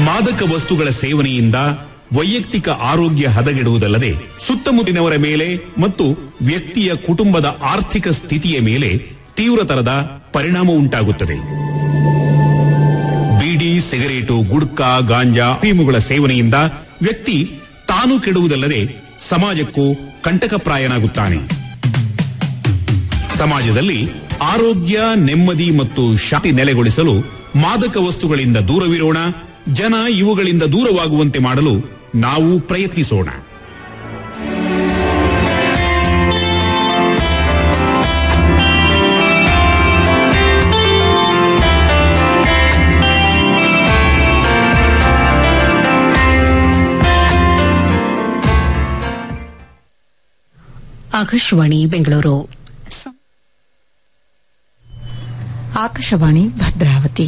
ಮಾದಕ ವಸ್ತುಗಳ ಸೇವನೆಯಿಂದ ವೈಯಕ್ತಿಕ ಆರೋಗ್ಯ ಹದಗೆಡುವುದಲ್ಲದೆ ಸುತ್ತಮುತ್ತಲಿನವರ ಮೇಲೆ ಮತ್ತು ವ್ಯಕ್ತಿಯ ಕುಟುಂಬದ ಆರ್ಥಿಕ ಸ್ಥಿತಿಯ ಮೇಲೆ ತೀವ್ರತರದ ಪರಿಣಾಮ ಉಂಟಾಗುತ್ತದೆ ಬೀಡಿ ಸಿಗರೇಟು ಗುಡ್ಕಾ ಗಾಂಜಾ ಅಫೀಮುಗಳ ಸೇವನೆಯಿಂದ ವ್ಯಕ್ತಿ ತಾನು ಕೆಡುವುದಲ್ಲದೆ ಸಮಾಜಕ್ಕೂ ಕಂಟಕಪ್ರಾಯನಾಗುತ್ತಾನೆ ಸಮಾಜದಲ್ಲಿ ಆರೋಗ್ಯ ನೆಮ್ಮದಿ ಮತ್ತು ಶಾಂತಿ ನೆಲೆಗೊಳಿಸಲು ಮಾದಕ ವಸ್ತುಗಳಿಂದ ದೂರವಿರೋಣ ಜನ ಇವುಗಳಿಂದ ದೂರವಾಗುವಂತೆ ಮಾಡಲು ನಾವು ಪ್ರಯತ್ನಿಸೋಣ ಆಕಾಶವಾಣಿ ಬೆಂಗಳೂರು ಆಕಾಶವಾಣಿ ಭದ್ರಾವತಿ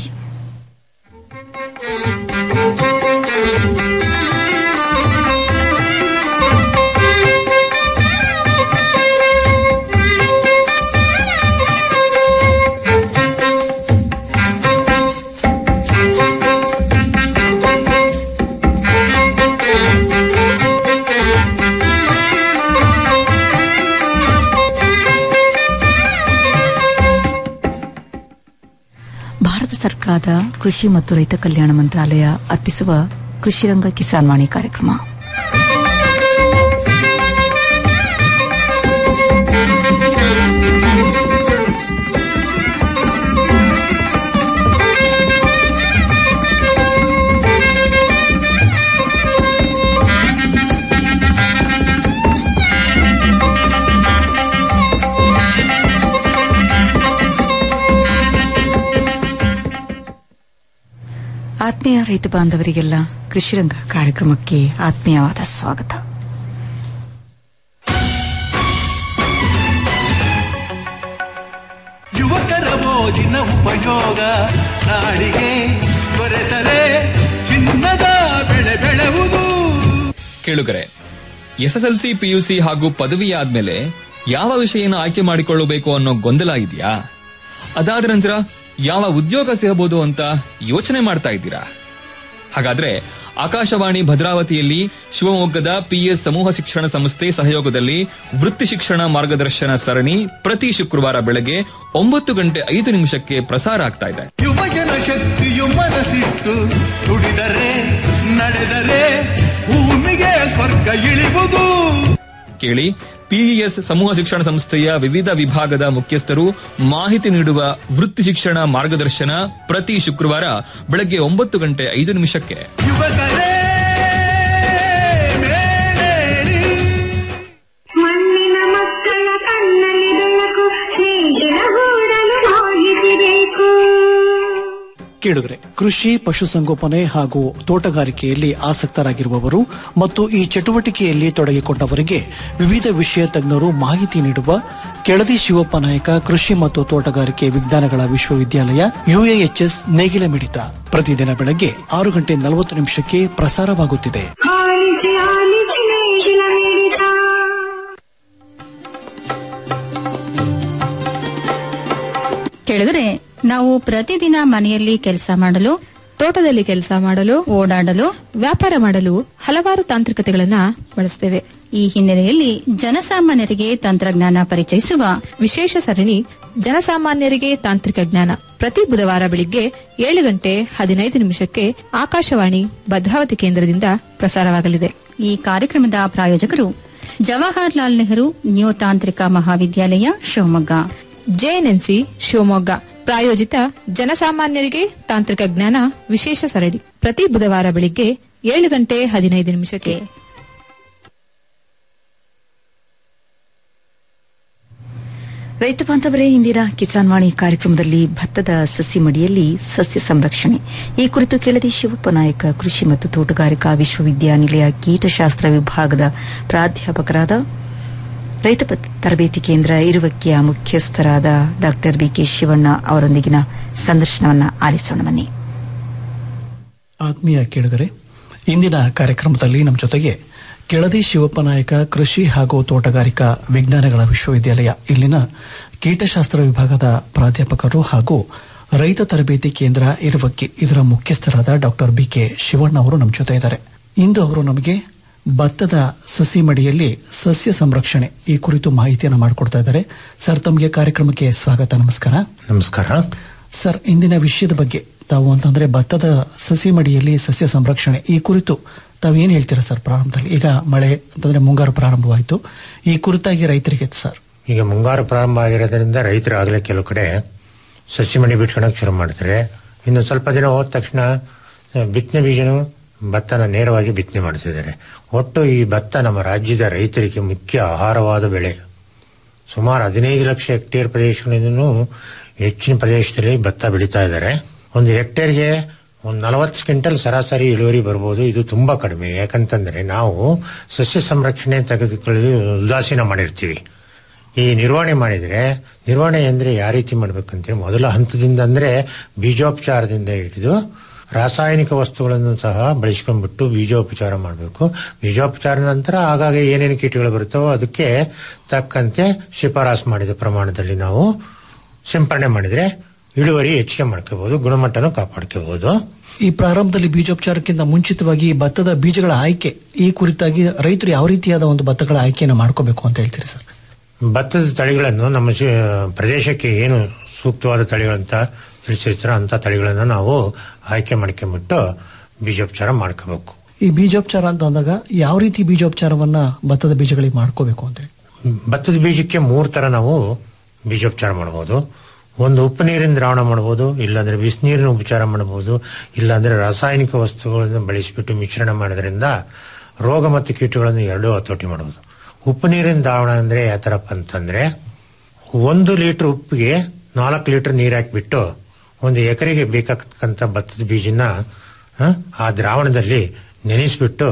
ಭಾರತ ಸರ್ಕಾರದ ಕೃಷಿ ಮತ್ತು ರೈತ ಕಲ್ಯಾಣ ಮಂತ್ರಾಲಯ ಅರ್ಪಿಸುವ ಕೃಷಿರಂಗ ಕಿಸಾನ್ ವಾಣಿ ಕಾರ್ಯಕ್ರಮ ಆತ್ಮೀಯ ರೈತ ಬಾಂಧವರಿಗೆಲ್ಲ ಕೃಷಿರಂಗ ಕಾರ್ಯಕ್ರಮಕ್ಕೆ ಆತ್ಮೀಯವಾದ ಸ್ವಾಗತ ಯುವಕರ ಮೋಜಿನ ಉಪಯೋಗ ನಾಡಿಗೆ ದೊರೆತರೆ ಚಿನ್ನದ ಬೆಳೆ ಬೆಳೆವುದು ಕೇಳುಗರೆ ಎಸ್ಎಸ್ಎಲ್ಸಿ ಪಿಯುಸಿ ಹಾಗೂ ಪದವಿ ಆದ್ಮೇಲೆ ಯಾವ ವಿಷಯನ ಆಯ್ಕೆ ಮಾಡಿಕೊಳ್ಳಬೇಕು ಅನ್ನೋ ಗೊಂದಲ ಇದೆಯಾ ಅದಾದ ನಂತರ ಯಾವ ಉದ್ಯೋಗ ಸಿಗಬಹುದು ಅಂತ ಯೋಚನೆ ಮಾಡ್ತಾ ಇದ್ದೀರಾ ಹಾಗಾದ್ರೆ ಆಕಾಶವಾಣಿ ಭದ್ರಾವತಿಯಲ್ಲಿ ಶಿವಮೊಗ್ಗದ ಪಿಎಸ್ ಸಮೂಹ ಶಿಕ್ಷಣ ಸಂಸ್ಥೆ ಸಹಯೋಗದಲ್ಲಿ ವೃತ್ತಿ ಶಿಕ್ಷಣ ಮಾರ್ಗದರ್ಶನ ಸರಣಿ ಪ್ರತಿ ಶುಕ್ರವಾರ ಬೆಳಗ್ಗೆ ಒಂಬತ್ತು ಗಂಟೆ ಐದು ನಿಮಿಷಕ್ಕೆ ಪ್ರಸಾರ ಆಗ್ತಾ ಇದೆ ಯುವಜನ ಶಕ್ತಿಯು ಮನಸ್ಸಿಟ್ಟು ದುಡಿದರೆ ನಡೆದರೆ ಭೂಮಿಗೆ ಸ್ವರ್ಗ ಇಳಿವುದು ಕೇಳಿ ಪಿಇಎಸ್ ಸಮೂಹ ಶಿಕ್ಷಣ ಸಂಸ್ಥೆಯ ವಿವಿಧ ವಿಭಾಗದ ಮುಖ್ಯಸ್ಥರು ಮಾಹಿತಿ ನೀಡುವ ವೃತ್ತಿ ಶಿಕ್ಷಣ ಮಾರ್ಗದರ್ಶನ ಪ್ರತಿ ಶುಕ್ರವಾರ ಬೆಳಗ್ಗೆ ಒಂಬತ್ತು ಗಂಟೆ ಐದು ನಿಮಿಷಕ್ಕೆ ಯುವಕರೇ ಮೇಲೇರಿ ಮಣ್ಣಿನ ಮಕ್ಕಳ ಕಣ್ಣಲ್ಲಿ ಬೆಳಕು ಸ್ನೇಹಿತರ ಹೂಡಲು ಹೋಗಿಸಬೇಕು ಕೇಳುಗರೆ ಕೃಷಿ ಪಶುಸಂಗೋಪನೆ ಹಾಗೂ ತೋಟಗಾರಿಕೆಯಲ್ಲಿ ಆಸಕ್ತರಾಗಿರುವವರು ಮತ್ತು ಈ ಚಟುವಟಿಕೆಯಲ್ಲಿ ತೊಡಗಿಕೊಂಡವರಿಗೆ ವಿವಿಧ ವಿಷಯ ತಜ್ಞರು ಮಾಹಿತಿ ನೀಡುವ ಕೆಳದಿ ಶಿವಪ್ಪ ನಾಯಕ ಕೃಷಿ ಮತ್ತು ತೋಟಗಾರಿಕೆ ವಿಜ್ಞಾನಗಳ ವಿಶ್ವವಿದ್ಯಾಲಯ ಯುಎಎಚ್ಎಸ್ ನೇಗಿಲ ಮಿಡಿತ ಪ್ರತಿದಿನ ಬೆಳಗ್ಗೆ ಆರು ಗಂಟೆ ನಲವತ್ತು ನಿಮಿಷಕ್ಕೆ ಪ್ರಸಾರವಾಗುತ್ತಿದೆ ಆಲಿಸಿ ಆಲಿಸಿ ನೇಗಿಲ ಮಿಡಿತ ಕೇಳಿದ್ರೆ ನಾವು ಪ್ರತಿದಿನ ಮನೆಯಲ್ಲಿ ಕೆಲಸ ಮಾಡಲು ತೋಟದಲ್ಲಿ ಕೆಲಸ ಮಾಡಲು ಓಡಾಡಲು ವ್ಯಾಪಾರ ಮಾಡಲು ಹಲವಾರು ತಾಂತ್ರಿಕತೆಗಳನ್ನ ಬಳಸ್ತೇವೆ ಈ ಹಿನ್ನೆಲೆಯಲ್ಲಿ ಜನಸಾಮಾನ್ಯರಿಗೆ ತಂತ್ರಜ್ಞಾನ ಪರಿಚಯಿಸುವ ವಿಶೇಷ ಸರಣಿ ಜನಸಾಮಾನ್ಯರಿಗೆ ತಾಂತ್ರಿಕ ಜ್ಞಾನ ಪ್ರತಿ ಬುಧವಾರ ಬೆಳಿಗ್ಗೆ ಏಳು ಗಂಟೆ ಹದಿನೈದು ನಿಮಿಷಕ್ಕೆ ಆಕಾಶವಾಣಿ ಭದ್ರಾವತಿ ಕೇಂದ್ರದಿಂದ ಪ್ರಸಾರವಾಗಲಿದೆ ಈ ಕಾರ್ಯಕ್ರಮದ ಪ್ರಾಯೋಜಕರು ಜವಾಹರ್ಲಾಲ್ ನೆಹರು ನ್ಯೂ ತಾಂತ್ರಿಕ ಮಹಾವಿದ್ಯಾಲಯ ಶಿವಮೊಗ್ಗ ಜೆಎನ್ಎನ್ಸಿ ಶಿವಮೊಗ್ಗ ಪ್ರಾಯೋಜಿತ ಜನಸಾಮಾನ್ಯರಿಗೆ ತಾಂತ್ರಿಕ ಜ್ಞಾನ ವಿಶೇಷ ಸರಣಿ ಪ್ರತಿ ಬುಧವಾರ ಬೆಳಿಗ್ಗೆ ಏಳು ಗಂಟೆ ಹದಿನೈದು ನಿಮಿಷಕ್ಕೆ ರೈತ ಬಾಂಧವರೇ ಇಂದಿನ ಕಿಸಾನ್ ವಾಣಿ ಕಾರ್ಯಕ್ರಮದಲ್ಲಿ ಭತ್ತದ ಸಸಿ ಮಡಿಯಲ್ಲಿ ಸಸ್ಯ ಸಂರಕ್ಷಣೆ ಈ ಕುರಿತು ಕೆಳದಿ ಶಿವಪ್ಪ ನಾಯಕ ಕೃಷಿ ಮತ್ತು ತೋಟಗಾರಿಕಾ ವಿಶ್ವವಿದ್ಯಾನಿಲಯ ಕೀಟಶಾಸ್ತ್ರ ವಿಭಾಗದ ಪ್ರಾಧ್ಯಾಪಕರಾದ ರೈತ ಪ- ತರಬೇತಿ ಕೇಂದ್ರ ಇರುವಕ್ಕಿಯ ಮುಖ್ಯಸ್ಥರಾದ ಡಾ ಬಿಕೆ ಶಿವಣ್ಣ ಅವರೊಂದಿಗಿನ ಸಂದರ್ಶನವನ್ನ ಆಲಿಸೋಣ ಬನ್ನಿ ಆತ್ಮೀಯ ಕೇಳುಗರೆ ಇಂದಿನ ಕಾರ್ಯಕ್ರಮದಲ್ಲಿ ನಮ್ಮ ಜೊತೆಗೆ ಕೆಳದಿ ಶಿವಪ್ಪ ನಾಯಕ ಕೃಷಿ ಹಾಗೂ ತೋಟಗಾರಿಕಾ ವಿಜ್ಞಾನಗಳ ವಿಶ್ವವಿದ್ಯಾಲಯ ಇಲ್ಲಿನ ಕೀಟಶಾಸ್ತ್ರ ವಿಭಾಗದ ಪ್ರಾಧ್ಯಾಪಕರು ಹಾಗೂ ರೈತ ತರಬೇತಿ ಕೇಂದ್ರ ಇರುವಕ್ಕೆ ಇದರ ಮುಖ್ಯಸ್ಥರಾದ ಡಾಕ್ಟರ್ ಬಿ ಕೆ ಶಿವಣ್ಣ ಅವರು ನಮ್ಮ ಜೊತೆ ಇದ್ದಾರೆ ಇಂದು ಅವರು ನಮಗೆ ಭತ್ತದ ಸಸಿ ಮಡಿಯಲ್ಲಿ ಸಸ್ಯ ಸಂರಕ್ಷಣೆ ಈ ಕುರಿತು ಮಾಹಿತಿಯನ್ನು ಮಾಡಿಕೊಡ್ತಾ ಇದ್ದಾರೆ ಸರ್ ತಮಗೆ ಕಾರ್ಯಕ್ರಮಕ್ಕೆ ಸ್ವಾಗತ ನಮಸ್ಕಾರ ನಮಸ್ಕಾರ ಸರ್ ಇಂದಿನ ವಿಷಯದ ಬಗ್ಗೆ ತಾವು ಅಂತಂದ್ರೆ ಭತ್ತದ ಸಸಿ ಮಡಿಯಲ್ಲಿ ಸಸ್ಯ ಸಂರಕ್ಷಣೆ ಈ ಕುರಿತು ತಾವೇನು ಹೇಳ್ತೀರಾ ಸರ್ ಪ್ರಾರಂಭದಲ್ಲಿ ಈಗ ಮಳೆ ಅಂತಂದ್ರೆ ಮುಂಗಾರು ಪ್ರಾರಂಭವಾಯಿತು ಈ ಕುರಿತಾಗಿ ರೈತರಿಗೆ ಸರ್ ಈಗ ಮುಂಗಾರು ಪ್ರಾರಂಭ ಆಗಿರೋದ್ರಿಂದ ರೈತರು ಆಗಲೇ ಕೆಲವು ಕಡೆ ಸಸಿ ಮಣಿ ಬಿಟ್ಕೊಳಕ್ ಶುರು ಮಾಡ್ತಾರೆ ಇನ್ನು ಸ್ವಲ್ಪ ದಿನ ಹೋದ ತಕ್ಷಣ ಆ, ಬಿತ್ತನೆ ಬೀಜನು ಭತ್ತನ ನೇರವಾಗಿ ಬಿತ್ತನೆ ಮಾಡ್ತಿದ್ದಾರೆ ಒಟ್ಟು ಈ ಭತ್ತ ನಮ್ಮ ರಾಜ್ಯದ ರೈತರಿಗೆ ಮುಖ್ಯ ಆಹಾರವಾದ ಬೆಳೆ ಸುಮಾರು ಹದಿನೈದು ಲಕ್ಷ ಹೆಕ್ಟೇರ್ ಪ್ರದೇಶಗಳಿಂದನೂ ಹೆಚ್ಚಿನ ಪ್ರದೇಶದಲ್ಲಿ ಭತ್ತ ಬೆಳೀತಾ ಇದ್ದಾರೆ ಒಂದು ಹೆಕ್ಟೇರ್ಗೆ ಒಂದು ನಲವತ್ತು ಕ್ವಿಂಟಲ್ ಸರಾಸರಿ ಇಳುವರಿ ಬರ್ಬೋದು ಇದು ತುಂಬಾ ಕಡಿಮೆ ಯಾಕಂತಂದ್ರೆ ನಾವು ಸಸ್ಯ ಸಂರಕ್ಷಣೆ ತೆಗೆದುಕೊಳ್ಳಿ ಉದಾಸೀನ ಮಾಡಿರ್ತೀವಿ ಈ ನಿರ್ವಹಣೆ ಮಾಡಿದ್ರೆ ನಿರ್ವಹಣೆ ಅಂದ್ರೆ ಯಾವ ರೀತಿ ಮಾಡ್ಬೇಕಂದ್ರೆ ಮೊದಲ ಹಂತದಿಂದ ಅಂದ್ರೆ ಬೀಜೋಪಚಾರದಿಂದ ಹಿಡಿದು ರಾಸಾಯನಿಕ ವಸ್ತುಗಳನ್ನು ಸಹ ಬಳಸ್ಕೊಂಡ್ಬಿಟ್ಟು ಬೀಜೋಪಚಾರ ಮಾಡಬೇಕು ಬೀಜೋಪಚಾರ ನಂತರ ಆಗಾಗ ಏನೇನು ಕೀಟಗಳು ಬರುತ್ತವೋ ಅದಕ್ಕೆ ತಕ್ಕಂತೆ ಶಿಫಾರಸು ಮಾಡಿದ ಪ್ರಮಾಣದಲ್ಲಿ ನಾವು ಸಿಂಪರಣೆ ಮಾಡಿದ್ರೆ ಇಳುವರಿ ಹೆಚ್ಚಿಗೆ ಮಾಡ್ಕೋಬಹುದು ಗುಣಮಟ್ಟನೂ ಕಾಪಾಡ್ಕೋಬಹುದು ಈ ಪ್ರಾರಂಭದಲ್ಲಿ ಬೀಜೋಪಚಾರಕ್ಕಿಂತ ಮುಂಚಿತವಾಗಿ ಈ ಭತ್ತದ ಬೀಜಗಳ ಆಯ್ಕೆ ಈ ಕುರಿತಾಗಿ ರೈತರು ಯಾವ ರೀತಿಯಾದ ಒಂದು ಭತ್ತಗಳ ಆಯ್ಕೆಯನ್ನು ಮಾಡ್ಕೋಬೇಕು ಅಂತ ಹೇಳ್ತೀರಿ ಸರ್ ಭತ್ತದ ತಳಿಗಳನ್ನು ನಮ್ಮ ಶಿ- ಪ್ರದೇಶಕ್ಕೆ ಏನು ಸೂಕ್ತವಾದ ತಳಿಗಳಂತ ತಿಳಿಸಿರ್ತಾರೋ ಅಂತ ತಳಿಗಳನ್ನು ನಾವು ಆಯ್ಕೆ ಮಾಡ್ಕೊಂಡ್ಬಿಟ್ಟು ಬೀಜೋಪಚಾರ ಮಾಡ್ಕೋಬೇಕು ಈ ಬೀಜೋಪಚಾರ ಅಂತ ಅಂದಾಗ ಯಾವ ರೀತಿ ಬೀಜೋಪಚಾರವನ್ನ ಭತ್ತದ ಬೀಜಗಳಿಗೆ ಮಾಡ್ಕೋಬೇಕು ಅಂತ ಹೇಳಿ ಭತ್ತದ ಬೀಜಕ್ಕೆ ಮೂರ್ ತರ ನಾವು ಬೀಜೋಪಚಾರ ಮಾಡಬಹುದು ಒಂದು ಉಪ್ಪು ನೀರಿನ ದ್ರಾವಣ ಮಾಡಬಹುದು ಇಲ್ಲಾಂದ್ರೆ ಬಿಸಿನೀರಿನ ಉಪಚಾರ ಮಾಡಬಹುದು ಇಲ್ಲಾಂದ್ರೆ ರಾಸಾಯನಿಕ ವಸ್ತುಗಳನ್ನು ಬಳಸಿಬಿಟ್ಟು ಮಿಶ್ರಣ ಮಾಡೋದ್ರಿಂದ ರೋಗ ಮತ್ತು ಕೀಟಗಳನ್ನು ಎರಡೂ ಹತೋಟಿ ಮಾಡಬಹುದು ಉಪ್ಪು ನೀರಿನ ದ್ರಾವಣ ಅಂದ್ರೆ ಯಾವ ಥರಪ್ಪ ಅಂತಂದ್ರೆ ಒಂದು ಲೀಟರ್ ಉಪ್ಪಿಗೆ ನಾಲ್ಕು ಲೀಟರ್ ನೀರು ಹಾಕಿಬಿಟ್ಟು ಒಂದು ಎಕರೆಗೆ ಬೇಕಾಗತಕ್ಕಂಥ ಭತ್ತದ ಬೀಜನ ಆ, ಆ ದ್ರಾವಣದಲ್ಲಿ ನೆನೆಸ್ಬಿಟ್ಟು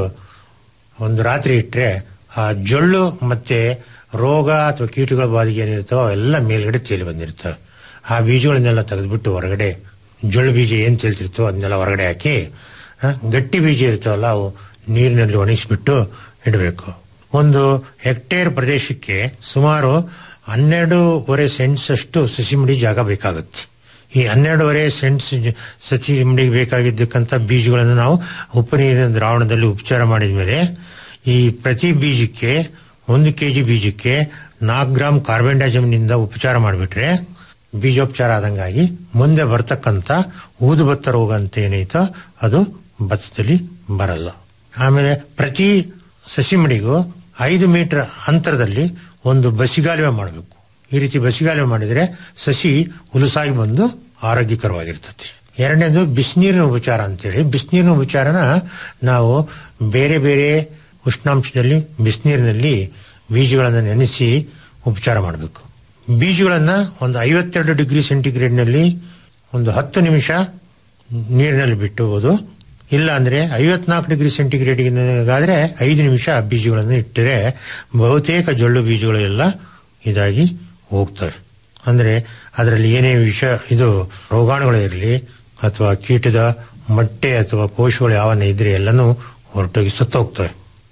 ಒಂದು ರಾತ್ರಿ ಇಟ್ಟರೆ ಆ ಜೊಳ್ಳು ಮತ್ತೆ ರೋಗ ಅಥವಾ ಕೀಟಗಳ ಬಾಧೆಗೆ ಏನಿರ್ತಾವೋ ಅವೆಲ್ಲ ಮೇಲ್ಗಡೆ ತೇಲಿ ಬಂದಿರ್ತವೆ ಆ ಬೀಜಗಳನ್ನೆಲ್ಲ ತೆಗೆದ್ಬಿಟ್ಟು ಹೊರಗಡೆ ಜೊಳ್ಳು ಬೀಜ ಏನ್ ತೇಲ್ತಿರ್ತವೋ ಅದನ್ನೆಲ್ಲ ಹೊರಗಡೆ ಹಾಕಿ ಆ, ಗಟ್ಟಿ ಬೀಜ ಇರ್ತಾವಲ್ಲ ಅವು ನೀರಿನಲ್ಲಿ ಒಣಗಿಸ್ಬಿಟ್ಟು ಇಡಬೇಕು ಒಂದು ಹೆಕ್ಟೇರ್ ಪ್ರದೇಶಕ್ಕೆ ಸುಮಾರು ಹನ್ನೆರಡೂವರೆ ಸೆಂಟ್ಸ್ ಅಷ್ಟು ಸಸಿಮಡಿ ಜಾಗ ಬೇಕಾಗುತ್ತೆ ಈ ಹನ್ನೆರಡೂವರೆ ಸೆಂಟ್ಸ್ ಜ- ಸಸಿಮಡಿಗೆ ಬೇಕಾಗಿದ್ದಕ್ಕಂಥ ಬೀಜಗಳನ್ನು ನಾವು ಉಪ್ಪು ನೀರಿನ ದ್ರಾವಣದಲ್ಲಿ ಉಪಚಾರ ಮಾಡಿದ ಮೇಲೆ ಈ ಪ್ರತಿ ಬೀಜಕ್ಕೆ ಒಂದು ಕೆಜಿ ಬೀಜಕ್ಕೆ ನಾಲ್ಕು ಗ್ರಾಮ್ ಕಾರ್ಬನ್ ಡೈಜಮ್ನಿಂದ ಉಪಚಾರ ಮಾಡಿಬಿಟ್ರೆ ಬೀಜೋಪಚಾರ ಆದಂಗಾಗಿ ಮುಂದೆ ಬರ್ತಕ್ಕಂಥ ಊದು ಭತ್ತ ರೋಗ ಅಂತ ಏನೈತೋ ಅದು ಭತ್ತದಲ್ಲಿ ಬರಲ್ಲ ಆಮೇಲೆ ಪ್ರತಿ ಸಸಿಮಡಿಗೂ ಐದು ಮೀಟರ್ ಅಂತರದಲ್ಲಿ ಒಂದು ಬಸಿಗಾಲುವೆ ಮಾಡಬೇಕು ಈ ರೀತಿ ಬಸಿಗಾಲುವೆ ಮಾಡಿದ್ರೆ ಸಸಿ ಹುಲಸಾಗಿ ಬಂದು ಆರೋಗ್ಯಕರವಾಗಿರ್ತದೆ ಎರಡನೇದು ಬಿಸಿನೀರಿನ ಉಪಚಾರ ಅಂತೇಳಿ ಬಿಸಿನೀರಿನ ಉಪಚಾರನ ನಾವು ಬೇರೆ ಬೇರೆ ಉಷ್ಣಾಂಶದಲ್ಲಿ ಬಿಸಿನೀರಿನಲ್ಲಿ ಬೀಜಗಳನ್ನು ನೆನೆಸಿ ಉಪಚಾರ ಮಾಡಬೇಕು ಬೀಜಗಳನ್ನ ಒಂದು ಐವತ್ತೆರಡು ಡಿಗ್ರಿ ಸೆಂಟಿಗ್ರೇಡ್ನಲ್ಲಿ ಒಂದು ಹತ್ತು ನಿಮಿಷ ನೀರಿನಲ್ಲಿ ಬಿಟ್ಟುವುದು ಇಲ್ಲ ಅಂದ್ರೆ ಐವತ್ನಾಲ್ಕು ಡಿಗ್ರಿ ಸೆಂಟಿಗ್ರೇಡ್ಗಾದ್ರೆ ಐದು ನಿಮಿಷ ಆ ಬೀಜಗಳನ್ನು ಇಟ್ಟರೆ ಬಹುತೇಕ ಜೊಳ್ಳು ಬೀಜಗಳು ಎಲ್ಲ ಇದಾಗಿ ಹೋಗ್ತವೆ ಅಂದ್ರೆ ಅದರಲ್ಲಿ ಏನೇ ವಿಷ ಇದು ರೋಗಾಣುಗಳು ಇರಲಿ ಅಥವಾ ಕೀಟದ ಮೊಟ್ಟೆ ಅಥವಾ ಕೋಶಗಳು ಯಾವನ್ನ ಇದ್ರೆ ಎಲ್ಲನೂ ಹೊರಟೋಗಿ ಸತ್ತೋಗ್ತವೆ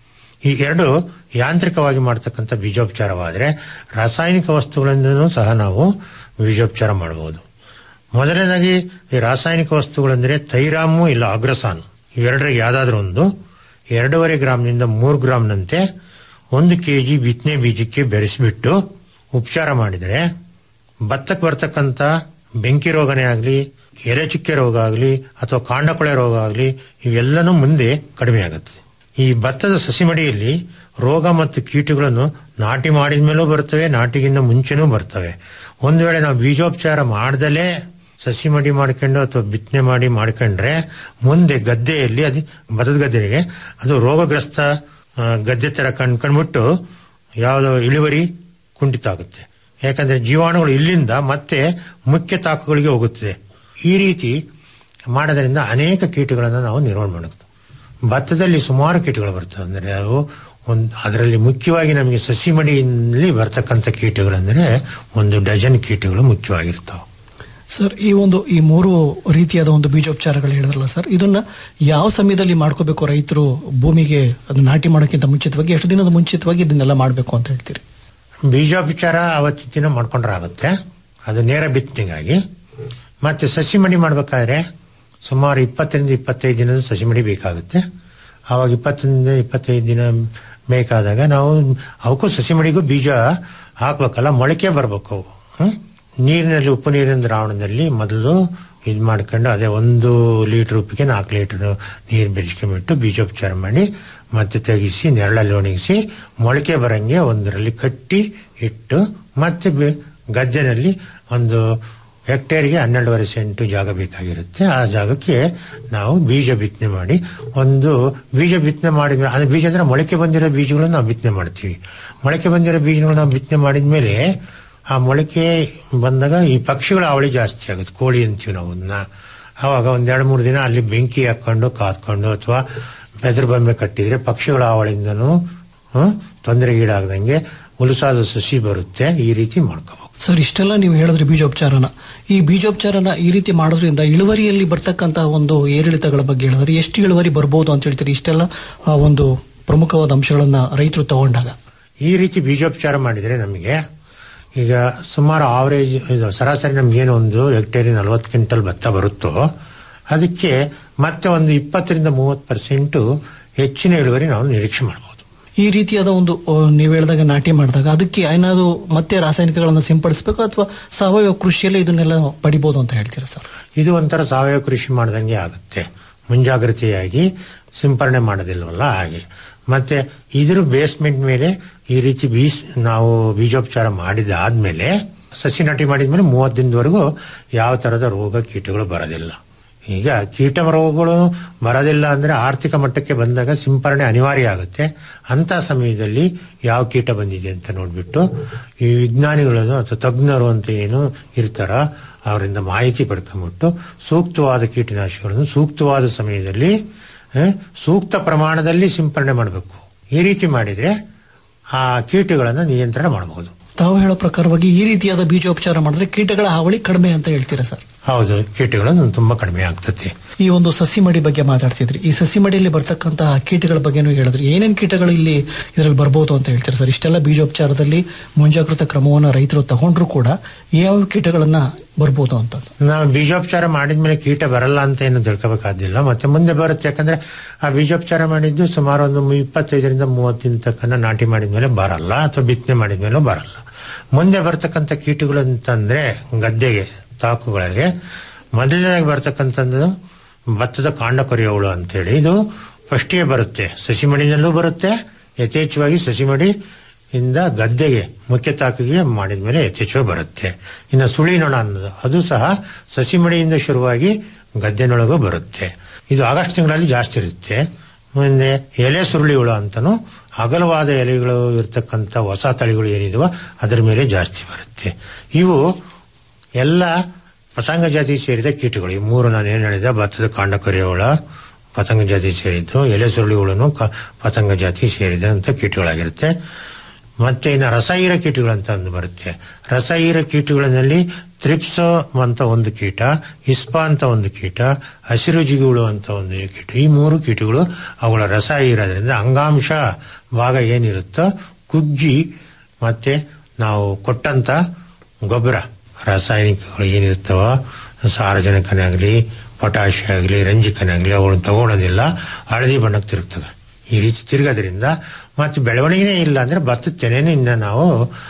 ಈ ಎರಡು ಯಾಂತ್ರಿಕವಾಗಿ ಮಾಡತಕ್ಕಂಥ ಬೀಜೋಪಚಾರವಾದರೆ ರಾಸಾಯನಿಕ ವಸ್ತುಗಳಿಂದನೂ ಸಹ ನಾವು ಬೀಜೋಪಚಾರ ಮಾಡಬಹುದು ಮೊದಲನೇದಾಗಿ ಈ ರಾಸಾಯನಿಕ ವಸ್ತುಗಳೆಂದರೆ ಥೈರಾಮು ಇಲ್ಲ ಅಗ್ರಸಾನ್ ಇವೆರಡರಿಗೆ ಯಾವ್ದಾದ್ರು ಒಂದು ಎರಡೂವರೆ ಗ್ರಾಮ್ನಿಂದ ಮೂರು ಗ್ರಾಮ್ನಂತೆ ಒಂದು ಕೆಜಿ ಬಿತ್ತನೆ ಬೀಜಕ್ಕೆ ಬೆರೆಸಿಬಿಟ್ಟು ಉಪಚಾರ ಮಾಡಿದರೆ ಭತ್ತಕ್ಕೆ ಬರ್ತಕ್ಕಂಥ ಬೆಂಕಿ ರೋಗನೇ ಆಗಲಿ ಎಲೆ ಚುಕ್ಕೆ ರೋಗ ಆಗಲಿ ಅಥವಾ ಕಾಂಡಕೊಳೆ ರೋಗ ಆಗಲಿ ಇವೆಲ್ಲನೂ ಮುಂದೆ ಕಡಿಮೆ ಆಗುತ್ತೆ ಈ ಭತ್ತದ ಸಸಿಮಡಿಯಲ್ಲಿ ರೋಗ ಮತ್ತು ಕೀಟಗಳನ್ನು ನಾಟಿ ಮಾಡಿದ ಮೇಲೂ ಬರ್ತವೆ ನಾಟಿಗಿಂತ ಮುಂಚೆನೂ ಬರ್ತವೆ ಒಂದು ವೇಳೆ ನಾವು ಬೀಜೋಪಚಾರ ಮಾಡ್ದಲೇ ಸಸಿ ಮಡಿ ಮಾಡ್ಕೊಂಡು ಅಥವಾ ಬಿತ್ತನೆ ಮಾಡಿ ಮಾಡ್ಕೊಂಡ್ರೆ ಮುಂದೆ ಗದ್ದೆಯಲ್ಲಿ ಅದು ಭತ್ತದ ಗದ್ದೆಗೆ ಅದು ರೋಗಗ್ರಸ್ತ ಆ, ಗದ್ದೆ ತರ ಕಂಡ್ಕೊಂಡ್ಬಿಟ್ಟು ಯಾವುದೋ ಇಳುವರಿ ಕುಂಠಿತ ಆಗುತ್ತೆ ಯಾಕಂದ್ರೆ ಜೀವಾಣುಗಳು ಇಲ್ಲಿಂದ ಮತ್ತೆ ಮುಖ್ಯ ತಾಕುಗಳಿಗೆ ಹೋಗುತ್ತದೆ ಈ ರೀತಿ ಮಾಡೋದ್ರಿಂದ ಅನೇಕ ಕೀಟಗಳನ್ನು ನಾವು ನಿರ್ವಹಣೆ ಮಾಡಬಹುದು ಭತ್ತದಲ್ಲಿ ಸುಮಾರು ಕೀಟಗಳು ಬರ್ತವೆ ಅಂದರೆ ಅವು ಒಂದು ಅದರಲ್ಲಿ ಮುಖ್ಯವಾಗಿ ನಮಗೆ ಸಸಿ ಮಡಿಯಲ್ಲಿ ಬರ್ತಕ್ಕಂಥ ಕೀಟಗಳಂದ್ರೆ ಒಂದು ಡಜನ್ ಕೀಟಗಳು ಮುಖ್ಯವಾಗಿರ್ತಾವೆ ಸರ್ ಈ ಒಂದು ಈ ಮೂರು ರೀತಿಯಾದ ಒಂದು ಬೀಜೋಪಚಾರಗಳು ಹೇಳಿದ್ರಲ್ಲ ಸರ್ ಇದನ್ನ ಯಾವ ಸಮಯದಲ್ಲಿ ಮಾಡ್ಕೋಬೇಕು ರೈತರು ಭೂಮಿಗೆ ಅದು ನಾಟಿ ಮಾಡೋಕ್ಕಿಂತ ಮುಂಚಿತವಾಗಿ ಎಷ್ಟು ದಿನದ ಮುಂಚಿತವಾಗಿ ಇದನ್ನೆಲ್ಲ ಮಾಡಬೇಕು ಅಂತ ಹೇಳ್ತೀರಿ ಬೀಜೋಪಚಾರ ಅವತ್ತಿನ ದಿನ ಮಾಡ್ಕೊಂಡ್ರೆ ಆಗುತ್ತೆ ಅದು ನೇರ ಬಿತ್ತನೆಗಾಗಿ ಮತ್ತೆ ಸಸಿ ಮಡಿ ಮಾಡ್ಬೇಕಾದ್ರೆ ಸುಮಾರು ಇಪ್ಪತ್ತರಿಂದ ಇಪ್ಪತ್ತೈದು ದಿನದ ಸಸಿ ಮಡಿ ಬೇಕಾಗುತ್ತೆ ಆವಾಗ ಇಪ್ಪತ್ತರಿಂದ ಇಪ್ಪತ್ತೈದು ದಿನ ಬೇಕಾದಾಗ ನಾವು ಅವಕ್ಕೂ ಸಸಿ ಮಡಿಗೂ ಬೀಜ ಹಾಕ್ಬೇಕಲ್ಲ ಮೊಳಕೆ ಬರ್ಬೇಕು ಅವು ಹ್ಮ್? ನೀರಿನಲ್ಲಿ ಉಪ್ಪು ನೀರಿನ ದ್ರಾವಣದಲ್ಲಿ ಮೊದಲು ಇದು ಮಾಡ್ಕೊಂಡು ಅದೇ ಒಂದು ಲೀಟರ್ ಉಪ್ಪಿಗೆ ನಾಲ್ಕು ಲೀಟರ್ ನೀರು ಬೆರೆಸ್ಕೊಂಡ್ಬಿಟ್ಟು ಬೀಜೋಪಚಾರ ಮಾಡಿ ಮತ್ತೆ ತೆಗಿಸಿ ನೆರಳಲ್ಲಿ ಒಣಗಿಸಿ ಮೊಳಕೆ ಬರಂಗೆ ಒಂದರಲ್ಲಿ ಕಟ್ಟಿ ಇಟ್ಟು ಮತ್ತೆ ಬೆ- ಗದ್ದೆನಲ್ಲಿ ಒಂದು ಹೆಕ್ಟೇರ್ಗೆ ಹನ್ನೆರಡುವರೆ ಸೆಂಟು ಜಾಗ ಬೇಕಾಗಿರುತ್ತೆ ಆ ಜಾಗಕ್ಕೆ ನಾವು ಬೀಜ ಬಿತ್ತನೆ ಮಾಡಿ ಒಂದು ಬೀಜ ಬಿತ್ತನೆ ಮಾಡಿದ ಅಂದ್ರೆ ಬೀಜ ಅಂದ್ರೆ ಮೊಳಕೆ ಬಂದಿರೋ ಬೀಜಗಳನ್ನು ನಾವು ಬಿತ್ತನೆ ಮಾಡ್ತೀವಿ ಮೊಳಕೆ ಬಂದಿರೋ ಬೀಜಗಳನ್ನ ನಾವು ಬಿತ್ತನೆ ಮಾಡಿದ್ಮೇಲೆ ಆ ಮೊಳಕೆ ಬಂದಾಗ ಈ ಪಕ್ಷಿಗಳ ಅವಳಿ ಜಾಸ್ತಿ ಆಗುತ್ತೆ ಕೋಳಿ ಅಂತೀವಿ ನಾವು ಅದನ್ನ ಆವಾಗ ಒಂದೆರಡು ಮೂರು ದಿನ ಅಲ್ಲಿ ಬೆಂಕಿ ಹಾಕೊಂಡು ಕಾದ್ಕೊಂಡು ಅಥವಾ ಬೆದರು ಬೊಂಬೆ ಕಟ್ಟಿದ್ರೆ ಪಕ್ಷಿಗಳ ಅವಳಿಂದನೂ ಹ್ಮ್, ತೊಂದರೆಗೀಡಾಗದಂಗೆ ಹುಲಸಾದ ಸಸಿ ಬರುತ್ತೆ ಈ ರೀತಿ ಮಾಡ್ಕೋಬೇಕು ಸರ್ ಇಷ್ಟೆಲ್ಲ ನೀವು ಹೇಳಿದ್ರಿ ಬೀಜೋಪಚಾರನ ಈ ಬೀಜೋಪಚಾರನ ಈ ರೀತಿ ಮಾಡೋದ್ರಿಂದ ಇಳುವರಿಯಲ್ಲಿ ಬರ್ತಕ್ಕಂತ ಒಂದು ಏರಿಳಿತಗಳ ಬಗ್ಗೆ ಹೇಳಿದ್ರೆ ಎಷ್ಟು ಇಳುವರಿ ಬರ್ಬೋದು ಅಂತ ಹೇಳ್ತೀರಿ ಇಷ್ಟೆಲ್ಲ ಆ, ಒಂದು ಪ್ರಮುಖವಾದ ಅಂಶಗಳನ್ನ ರೈತರು ತಗೊಂಡಾಗ ಈ ರೀತಿ ಬೀಜೋಪಚಾರ ಮಾಡಿದರೆ ನಮಗೆ ಈಗ ಸುಮಾರು ಆವರೇಜ್ ಇದು ಸರಾಸರಿ ನಮ್ಗೇನು ಒಂದು ಹೆಕ್ಟೇರಿ ನಲವತ್ತು ಕ್ವಿಂಟಲ್ ಭತ್ತ ಬರುತ್ತೋ ಅದಕ್ಕೆ ಮತ್ತೆ ಒಂದು ಇಪ್ಪತ್ತರಿಂದ ಮೂವತ್ತು ಪರ್ಸೆಂಟು ಹೆಚ್ಚಿನ ಇಳುವರಿ ನಾವು ನಿರೀಕ್ಷೆ ಮಾಡ್ಬೋದು ಈ ರೀತಿಯಾದ ಒಂದು ಆ, ನೀವು ಹೇಳಿದಾಗ ನಾಟಿ ಮಾಡಿದಾಗ ಅದಕ್ಕೆ ಏನಾದ್ರು ಮತ್ತೆ ರಾಸಾಯನಿಕಗಳನ್ನ ಸಿಂಪಡಿಸಬೇಕು ಅಥವಾ ಸಾವಯವ ಕೃಷಿಯಲ್ಲೇ ಇದನ್ನೆಲ್ಲ ಪಡಿಬೋದು ಅಂತ ಹೇಳ್ತೀರಾ ಸರ್ ಇದು ಒಂಥರ ಸಾವಯವ ಕೃಷಿ ಮಾಡ್ದಂಗೆ ಆಗುತ್ತೆ ಮುಂಜಾಗ್ರತೆಯಾಗಿ ಸಿಂಪರಣೆ ಮಾಡೋದಿಲ್ವಲ್ಲ ಹಾಗೆ ಮತ್ತೆ ಇದ್ರ ಬೇಸ್ಮೆಂಟ್ ಮೇಲೆ ಈ ರೀತಿ ಬೀಸ್ ನಾವು ಬೀಜೋಪಚಾರ ಮಾಡಿದಾದ್ಮೇಲೆ ಸಸಿ ನಾಟಿ ಮಾಡಿದ್ಮೇಲೆ ಮೂವತ್ತು ದಿನದವರೆಗೂ ಯಾವ ತರದ ರೋಗ ಕೀಟಗಳು ಬರೋದಿಲ್ಲ ಈಗ ಕೀಟ ರೋಗಗಳು ಬರೋದಿಲ್ಲ ಅಂದ್ರೆ ಆರ್ಥಿಕ ಮಟ್ಟಕ್ಕೆ ಬಂದಾಗ ಸಿಂಪರಣೆ ಅನಿವಾರ್ಯ ಆಗುತ್ತೆ ಅಂತ ಸಮಯದಲ್ಲಿ ಯಾವ ಕೀಟ ಬಂದಿದೆ ಅಂತ ನೋಡ್ಬಿಟ್ಟು ಈ ವಿಜ್ಞಾನಿಗಳು ಅಥವಾ ತಜ್ಞರು ಅಂತ ಏನು ಇರ್ತಾರ ಅವರಿಂದ ಮಾಹಿತಿ ಪಡ್ಕೊಂಡ್ಬಿಟ್ಟು ಸೂಕ್ತವಾದ ಕೀಟನಾಶಕಗಳನ್ನು ಸೂಕ್ತವಾದ ಸಮಯದಲ್ಲಿ ಆ, ಸೂಕ್ತ ಪ್ರಮಾಣದಲ್ಲಿ ಸಿಂಪರಣೆ ಮಾಡಬೇಕು ಈ ರೀತಿ ಮಾಡಿದ್ರೆ ಆ ಕೀಟಗಳನ್ನು ನಿಯಂತ್ರಣ ಮಾಡಬಹುದು ತಾವು ಹೇಳೋ ಪ್ರಕಾರವಾಗಿ ಈ ರೀತಿಯಾದ ಬೀಜೋಪಚಾರ ಮಾಡಿದ್ರೆ ಕೀಟಗಳ ಹಾವಳಿ ಕಡಿಮೆ ಅಂತ ಹೇಳ್ತೀರಾ ಸರ್ ಹೌದು ಕೀಟಗಳು ತುಂಬಾ ಕಡಿಮೆ ಆಗ್ತದೆ ಈ ಒಂದು ಸಸಿ ಮಡಿ ಬಗ್ಗೆ ಮಾತಾಡ್ತಿದ್ರಿ ಈ ಸಸಿ ಮಡಿಯಲ್ಲಿ ಬರ್ತಕ್ಕಂತಹ ಕೀಟಗಳ ಬಗ್ಗೆನೂ ಹೇಳಿದ್ರಿ ಏನೇನ್ ಕೀಟಗಳು ಇಲ್ಲಿ ಇದರಲ್ಲಿ ಬರ್ಬೋದು ಅಂತ ಹೇಳ್ತೀರಾ ಸರ್ ಇಷ್ಟೆಲ್ಲ ಬೀಜೋಪಚಾರದಲ್ಲಿ ಮುಂಜಾಗ್ರತಾ ಕ್ರಮವನ್ನ ರೈತರು ತಗೊಂಡ್ರು ಕೂಡ ಯಾವ ಕೀಟಗಳನ್ನ ಬರ್ಬೋದು ಅಂತ ನಾವು ಬೀಜೋಪಚಾರ ಮಾಡಿದ್ಮೇಲೆ ಕೀಟ ಬರಲ್ಲ ಅಂತ ಏನು ತಿಳ್ಕೋಬೇಕಾದಿಲ್ಲ ಮತ್ತೆ ಮುಂದೆ ಬರುತ್ತೆ ಯಾಕಂದ್ರೆ ಆ ಬೀಜೋಪಚಾರ ಮಾಡಿದ್ದು ಸುಮಾರು ಒಂದು ಮು- ಇಪ್ಪತ್ತೈದರಿಂದ ಮೂವತ್ತು ದಿನ ತಕ್ಕನ ನಾಟಿ ಮಾಡಿದ್ಮೇಲೆ ಬರಲ್ಲ ಅಥವಾ ಬಿತ್ತನೆ ಮಾಡಿದ್ಮೇಲೆ ಬರಲ್ಲ ಮುಂದೆ ಬರ್ತಕ್ಕಂಥ ಕೀಟಗಳು ಅಂತಂದ್ರೆ ಗದ್ದೆಗೆ ತಾಕುಗಳಿಗೆ ಮೊದಲನೇದಾಗಿ ಬರ್ತಕ್ಕಂಥದ್ದು ಭತ್ತದ ಕಾಂಡ ಕೊರೆಯುವಳು ಅಂತೇಳಿ ಇದು ಫಸ್ಟಿಗೆ ಬರುತ್ತೆ ಸಸಿ ಮಡಿನಲ್ಲೂ ಬರುತ್ತೆ ಯಥೇಚ್ಛವಾಗಿ ಸಸಿ ಮಡಿ ಇಂದ ಗದ್ದೆಗೆ ಮುಖ್ಯ ತಾಕಿಗೆ ಮಾಡಿದ್ಮೇಲೆ ಯಥೇಚ್ಛವಾಗಿ ಬರುತ್ತೆ ಇನ್ನು ಸುಳಿ ನೊಣ ಅನ್ನೋದು ಅದು ಸಹ ಸಸಿ ಮಡಿಯಿಂದ ಶುರುವಾಗಿ ಗದ್ದೆನೊಳಗೂ ಬರುತ್ತೆ ಇದು ಆಗಸ್ಟ್ ತಿಂಗಳಲ್ಲಿ ಜಾಸ್ತಿ ಇರುತ್ತೆ ಮುಂದೆ ಎಲೆ ಸುರುಳಿ ಹುಳ ಅಂತನೂ ಅಗಲವಾದ ಎಲೆಗಳು ಇರ್ತಕ್ಕಂಥ ಹೊಸ ತಳಿಗಳು ಏನಿದವೋ ಅದರ ಮೇಲೆ ಜಾಸ್ತಿ ಬರುತ್ತೆ ಇವು ಎಲ್ಲ ಪತಂಗ ಜಾತಿ ಸೇರಿದ ಕೀಟಗಳು ಈ ಮೂರು ನಾನು ಏನು ಹೇಳಿದೆ ಭತ್ತದ ಕಾಂಡ ಕೊರೆಯುವ ಪತಂಗ ಜಾತಿ ಸೇರಿದ್ದು ಎಲೆ ಸುರುಳಿ ಹುಳನು ಕ- ಪತಂಗ ಜಾತಿ ಸೇರಿದಂತ ಕೀಟಗಳಾಗಿರುತ್ತೆ ಮತ್ತೆ ಇನ್ನು ರಸಹೀರ ಕೀಟಗಳು ಅಂತ ಒಂದು ಬರುತ್ತೆ ರಸಹೀರ ಕೀಟಗಳಲ್ಲಿ ತ್ರಿಪ್ಸ್ ಅಂತ ಒಂದು ಕೀಟ ಇಸ್ಪಾ ಅಂತ ಒಂದು ಕೀಟ ಹಸಿರು ಜಿಗುಳು ಅಂತ ಒಂದು ಕೀಟ ಈ ಮೂರು ಕೀಟಗಳು ಅವುಗಳ ರಸ ಇರೋದ್ರಿಂದ ಅಂಗಾಂಶ ಭಾಗ ಏನಿರುತ್ತೋ ಕುಗ್ಗಿ ಮತ್ತೆ ನಾವು ಕೊಟ್ಟಂತ ಗೊಬ್ಬರ ರಾಸಾಯನಿಕಗಳು ಏನಿರ್ತಾವ ಸಾರಜನಕನೇ ಆಗಲಿ ಪೊಟ್ಯಾಷ್ ಆಗಲಿ ರಂಜಕನೇ ಆಗಲಿ ಅವುಗಳನ್ನ ತಗೊಳೋದಿಲ್ಲ ಹಳದಿ ಬಣ್ಣಕ್ಕೆ ತಿರುಗ್ತವೆ ಈ ರೀತಿ ತಿರುಗೋದ್ರಿಂದ ಮತ್ತೆ ಬೆಳವಣಿಗೆನೇ ಇಲ್ಲ ಅಂದ್ರೆ ಭತ್ತದ ತೆನೆನೇ ಇನ್ನ ನಾವು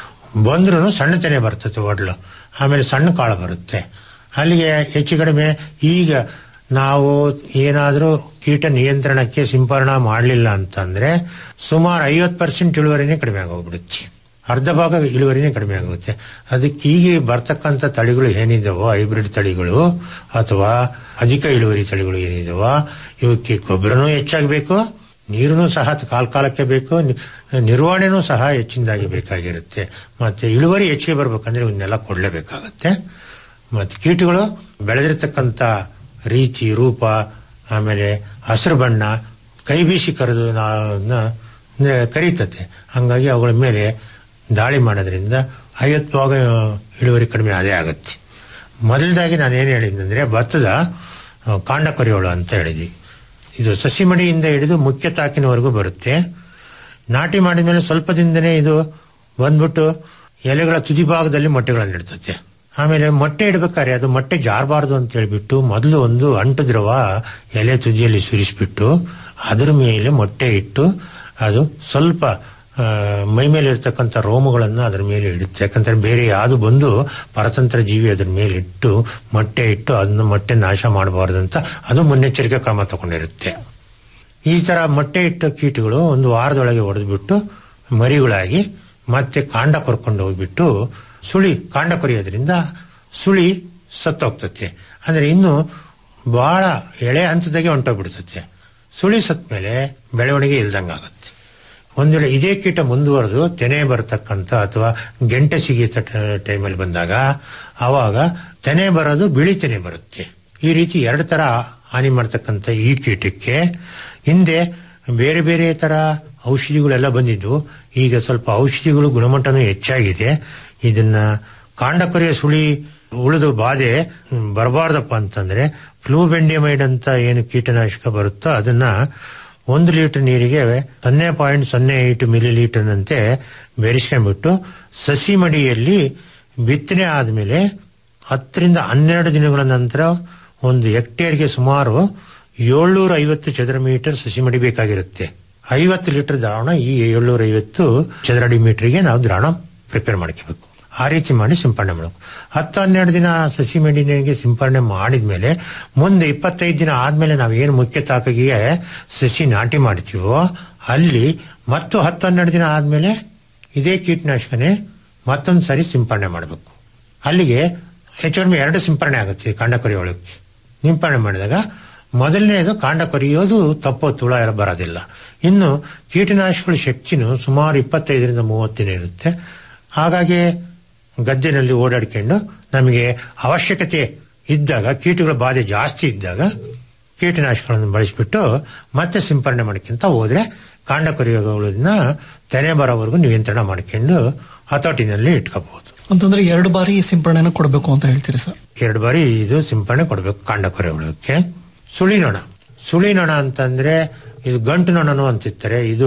ಬಂದ್ರೂ ಸಣ್ಣ ತೆನೆ ಬರ್ತದೆ ಒಡ್ಲು ಆಮೇಲೆ ಸಣ್ಣ ಕಾಳು ಬರುತ್ತೆ ಅಲ್ಲಿಗೆ ಹೆಚ್ಚು ಕಡಿಮೆ ಈಗ ನಾವು ಏನಾದರೂ ಕೀಟ ನಿಯಂತ್ರಣಕ್ಕೆ ಸಿಂಪರಣಾ ಮಾಡಲಿಲ್ಲ ಅಂತಂದ್ರೆ ಸುಮಾರು ಐವತ್ತು ಪರ್ಸೆಂಟ್ ಇಳುವರಿನೇ ಕಡಿಮೆ ಆಗೋಗ್ಬಿಡುತ್ತೆ ಅರ್ಧ ಭಾಗ ಇಳುವರಿನೇ ಕಡಿಮೆ ಆಗುತ್ತೆ ಅದಕ್ಕೆ ಈಗ ಬರ್ತಕ್ಕಂಥ ತಳಿಗಳು ಏನಿದಾವೋ ಹೈಬ್ರಿಡ್ ತಳಿಗಳು ಅಥವಾ ಅಧಿಕ ಇಳುವರಿ ತಳಿಗಳು ಏನಿದಾವೋ ಇವಕ್ಕೆ ಗೊಬ್ಬರನೂ ಹೆಚ್ಚಾಗಬೇಕು ನೀರನ್ನು ಸಹ ಕಾಲ ಕಾಲಕ್ಕೆ ಬೇಕು ನಿ- ನಿರ್ವಹಣೆನೂ ಸಹ ಹೆಚ್ಚಿನದಾಗಿ ಬೇಕಾಗಿರುತ್ತೆ ಮತ್ತೆ ಇಳುವರಿ ಹೆಚ್ಚಿಗೆ ಬರ್ಬೇಕಂದ್ರೆ ಇವನ್ನೆಲ್ಲ ಕೊಡಲೇಬೇಕಾಗತ್ತೆ ಮತ್ತೆ ಕೀಟಗಳು ಬೆಳೆದಿರ್ತಕ್ಕಂಥ ರೀತಿ ರೂಪ ಆಮೇಲೆ ಹಸಿರು ಬಣ್ಣ ಕೈ ಬೀಸಿ ಕರೆದು ನಾವನ್ನ ಅಂದ್ರೆ ಕರೀತತೆ ಹಂಗಾಗಿ ಅವುಗಳ ಮೇಲೆ ದಾಳಿ ಮಾಡೋದ್ರಿಂದ ಐವತ್ತು ಭಾಗ ಇಳುವರಿ ಕಡಿಮೆ ಅದೇ ಆಗುತ್ತೆ ಮೊದಲದಾಗಿ ನಾನು ಏನು ಹೇಳಿದ್ದಂದ್ರೆ ಭತ್ತದ ಆ, ಕಾಂಡ ಕೊರೆಯೋಳು ಅಂತ ಹೇಳಿದ್ವಿ ಇದು ಸಸಿ ಮಡಿಯಿಂದ ಹಿಡಿದು ಮುಖ್ಯ ತಾಕಿನವರೆಗೂ ಬರುತ್ತೆ ನಾಟಿ ಮಾಡಿದ್ಮೇಲೆ ಸ್ವಲ್ಪ ದಿನದನೇ ಇದು ಬಂದ್ಬಿಟ್ಟು ಎಲೆಗಳ ತುದಿ ಭಾಗದಲ್ಲಿ ಮೊಟ್ಟೆಗಳನ್ನು ಇಡ್ತತೆ ಆಮೇಲೆ ಮೊಟ್ಟೆ ಇಡ್ಬೇಕಾದ್ರೆ ಅದು ಮೊಟ್ಟೆ ಜಾರಬಾರ್ದು ಅಂತ ಹೇಳ್ಬಿಟ್ಟು ಮೊದಲು ಒಂದು ಅಂಟು ದ್ರವ ಎಲೆ ತುದಿಯಲ್ಲಿ ಸುರಿಸ್ಬಿಟ್ಟು ಅದ್ರ ಮೇಲೆ ಮೊಟ್ಟೆ ಇಟ್ಟು ಅದು ಸ್ವಲ್ಪ ಆ, ಮೈ ಮೇಲೆ ಇರ್ತಕ್ಕಂಥ ರೋಮಗಳನ್ನು ಅದ್ರ ಮೇಲೆ ಇಡುತ್ತೆ ಯಾಕಂದ್ರೆ ಬೇರೆ ಯಾವುದು ಬಂದು ಪರತಂತ್ರ ಜೀವಿ ಅದ್ರ ಮೇಲೆ ಇಟ್ಟು ಮೊಟ್ಟೆ ಇಟ್ಟು ಅದನ್ನ ಮೊಟ್ಟೆ ನಾಶ ಮಾಡಬಾರ್ದು ಅಂತ ಅದು ಮುನ್ನೆಚ್ಚರಿಕೆ ಕ್ರಮ ತಗೊಂಡಿರುತ್ತೆ ಈ ತರ ಮೊಟ್ಟೆ ಇಟ್ಟ ಕೀಟಗಳು ಒಂದು ವಾರದೊಳಗೆ ಹೊಡೆದ್ಬಿಟ್ಟು ಮರಿಗಳಾಗಿ ಮತ್ತೆ ಕಾಂಡ ಕೊರ್ಕೊಂಡು ಹೋಗ್ಬಿಟ್ಟು ಸುಳಿ ಕಾಂಡ ಕೊರಿಯೋದ್ರಿಂದ ಸುಳಿ ಸತ್ತೋಗ್ತತೆ ಅಂದ್ರೆ ಇನ್ನು ಬಹಳ ಎಳೆ ಹಂತದಾಗೆ ಹೊಂಟೋಗ್ಬಿಡ್ತತೆ ಸುಳಿ ಸತ್ ಮೇಲೆ ಬೆಳವಣಿಗೆ ಇಲ್ದಂಗಾಗುತ್ತೆ ಒಂದ್ ವೇಳೆ ಇದೇ ಕೀಟ ಮುಂದುವರೆದು ತೆನೆ ಬರತಕ್ಕಂತ ಅಥವಾ ಗೆಂಟೆ ಸಿಗಿತ ಟೈಮಲ್ಲಿ ಬಂದಾಗ ಆವಾಗ ತೆನೆ ಬರೋದು ಬಿಳಿ ತೆನೆ ಬರುತ್ತೆ ಈ ರೀತಿ ಎರಡು ತರ ಹಾನಿ ಮಾಡ್ತಕ್ಕಂಥ ಈ ಕೀಟಕ್ಕೆ ಹಿಂದೆ ಬೇರೆ ಬೇರೆ ತರ ಔಷಧಿಗಳೆಲ್ಲ ಬಂದಿದ್ವು ಈಗ ಸ್ವಲ್ಪ ಔಷಧಿಗಳು ಗುಣಮಟ್ಟನೂ ಹೆಚ್ಚಾಗಿದೆ ಇದನ್ನ ಕಾಂಡ ಕೊರೆಯ ಸುಳಿ ಉಳಿದು ಬಾಧೆ ಬರಬಾರ್ದಪ್ಪ ಅಂತಂದ್ರೆ ಫ್ಲೂಬೆಂಡಿಯಮೈಡ್ ಅಂತ ಏನು ಕೀಟನಾಶಕ ಬರುತ್ತೋ ಅದನ್ನ ಒಂದು ಲೀಟರ್ ನೀರಿಗೆ ಸೊನ್ನೆ ಪಾಯಿಂಟ್ ಸೊನ್ನೆ ಐದು ಮಿಲಿ ಲೀಟರ್ನಂತೆ ಬೆರೆಸ್ಕೊಂಡ್ಬಿಟ್ಟು ಸಸಿ ಮಡಿಯಲ್ಲಿ ಬಿತ್ತನೆ ಆದಮೇಲೆ ಹತ್ತರಿಂದ ಹನ್ನೆರಡು ದಿನಗಳ ನಂತರ ಒಂದು ಹೆಕ್ಟೇರ್ಗೆ ಸುಮಾರು ಏಳ್ನೂರ ಐವತ್ತು ಚದರ ಮೀಟರ್ ಸಸಿ ಮಡಿ ಬೇಕಾಗಿರುತ್ತೆ ಐವತ್ತು ಲೀಟರ್ ದ್ರಾವಣ ಈ ಏಳ್ನೂರ ಐವತ್ತು ಚದರ ಅಡಿ ಮೀಟರ್ಗೆ ನಾವು ದ್ರಾವಣ ಪ್ರಿಪೇರ್ ಮಾಡ್ಕೋಬೇಕು ಆ ರೀತಿ ಮಾಡಿ ಸಿಂಪಡಣೆ ಮಾಡಬೇಕು ಹತ್ತು ಹನ್ನೆರಡು ದಿನ ಸಸಿ ಮೆಡಿನಿಗೆ ಸಿಂಪಡಣೆ ಮಾಡಿದ್ಮೇಲೆ ಮುಂದೆ ಇಪ್ಪತ್ತೈದು ದಿನ ಆದ್ಮೇಲೆ ನಾವು ಏನು ಮುಖ್ಯ ತಾಕಿಗೆ ಸಸಿ ನಾಟಿ ಮಾಡ್ತೀವೋ ಅಲ್ಲಿ ಮತ್ತು ಹತ್ತು ಹನ್ನೆರಡು ದಿನ ಆದ್ಮೇಲೆ ಇದೇ ಕೀಟನಾಶಕನೇ ಮತ್ತೊಂದು ಸರಿ ಸಿಂಪಡಣೆ ಮಾಡಬೇಕು ಅಲ್ಲಿಗೆ ಹೆಚ್ಚು ಕಡಿಮೆ ಎರಡು ಸಿಂಪರಣೆ ಆಗುತ್ತೆ ಕಾಂಡ ಕೊರೆಯೋಳಕ್ಕೆ ಸಿಂಪರಣೆ ಮಾಡಿದಾಗ ಮೊದಲನೇದು ಕಾಂಡ ಕೊರೆಯೋದು ತಪ್ಪೋ ತುಳ ಎಲ್ಲ ಬರೋದಿಲ್ಲ ಇನ್ನು ಕೀಟನಾಶಕಗಳ ಶಕ್ತಿನೂ ಸುಮಾರು ಇಪ್ಪತ್ತೈದರಿಂದ ಮೂವತ್ತು ದಿನ ಇರುತ್ತೆ ಹಾಗಾಗಿ ಗದ್ದೆನಲ್ಲಿ ಓಡಾಡ್ಕೊಂಡು ನಮಗೆ ಅವಶ್ಯಕತೆ ಇದ್ದಾಗ ಕೀಟಗಳ ಬಾಧೆ ಜಾಸ್ತಿ ಇದ್ದಾಗ ಕೀಟನಾಶಕಗಳನ್ನು ಬಳಸಿಬಿಟ್ಟು ಮತ್ತೆ ಸಿಂಪರಣೆ ಮಾಡ್ಕೊಂತ ಹೋದ್ರೆ ಕಾಂಡ ಕೊರೆಯೋಗಳನ್ನ ತೆನೆ ಬರೋವರೆಗೂ ನಿಯಂತ್ರಣ ಮಾಡ್ಕೊಂಡು ಹತೋಟಿನಲ್ಲಿ ಇಟ್ಕೋಬಹುದು ಅಂತಂದ್ರೆ ಎರಡು ಬಾರಿ ಸಿಂಪರಣೆನ ಕೊಡಬೇಕು ಅಂತ ಹೇಳ್ತೀರಿ ಸರ್ ಎರಡು ಬಾರಿ ಇದು ಸಿಂಪರಣೆ ಕೊಡಬೇಕು ಕಾಂಡ ಕೊರೆಯೋಳಕ್ಕೆ ಸುಳಿ ನೊಣ ಸುಳಿ ನೊಣ ಅಂತಂದ್ರೆ ಇದು ಗಂಟು ನೊಣನು ಅಂತಿರ್ತಾರೆ ಇದು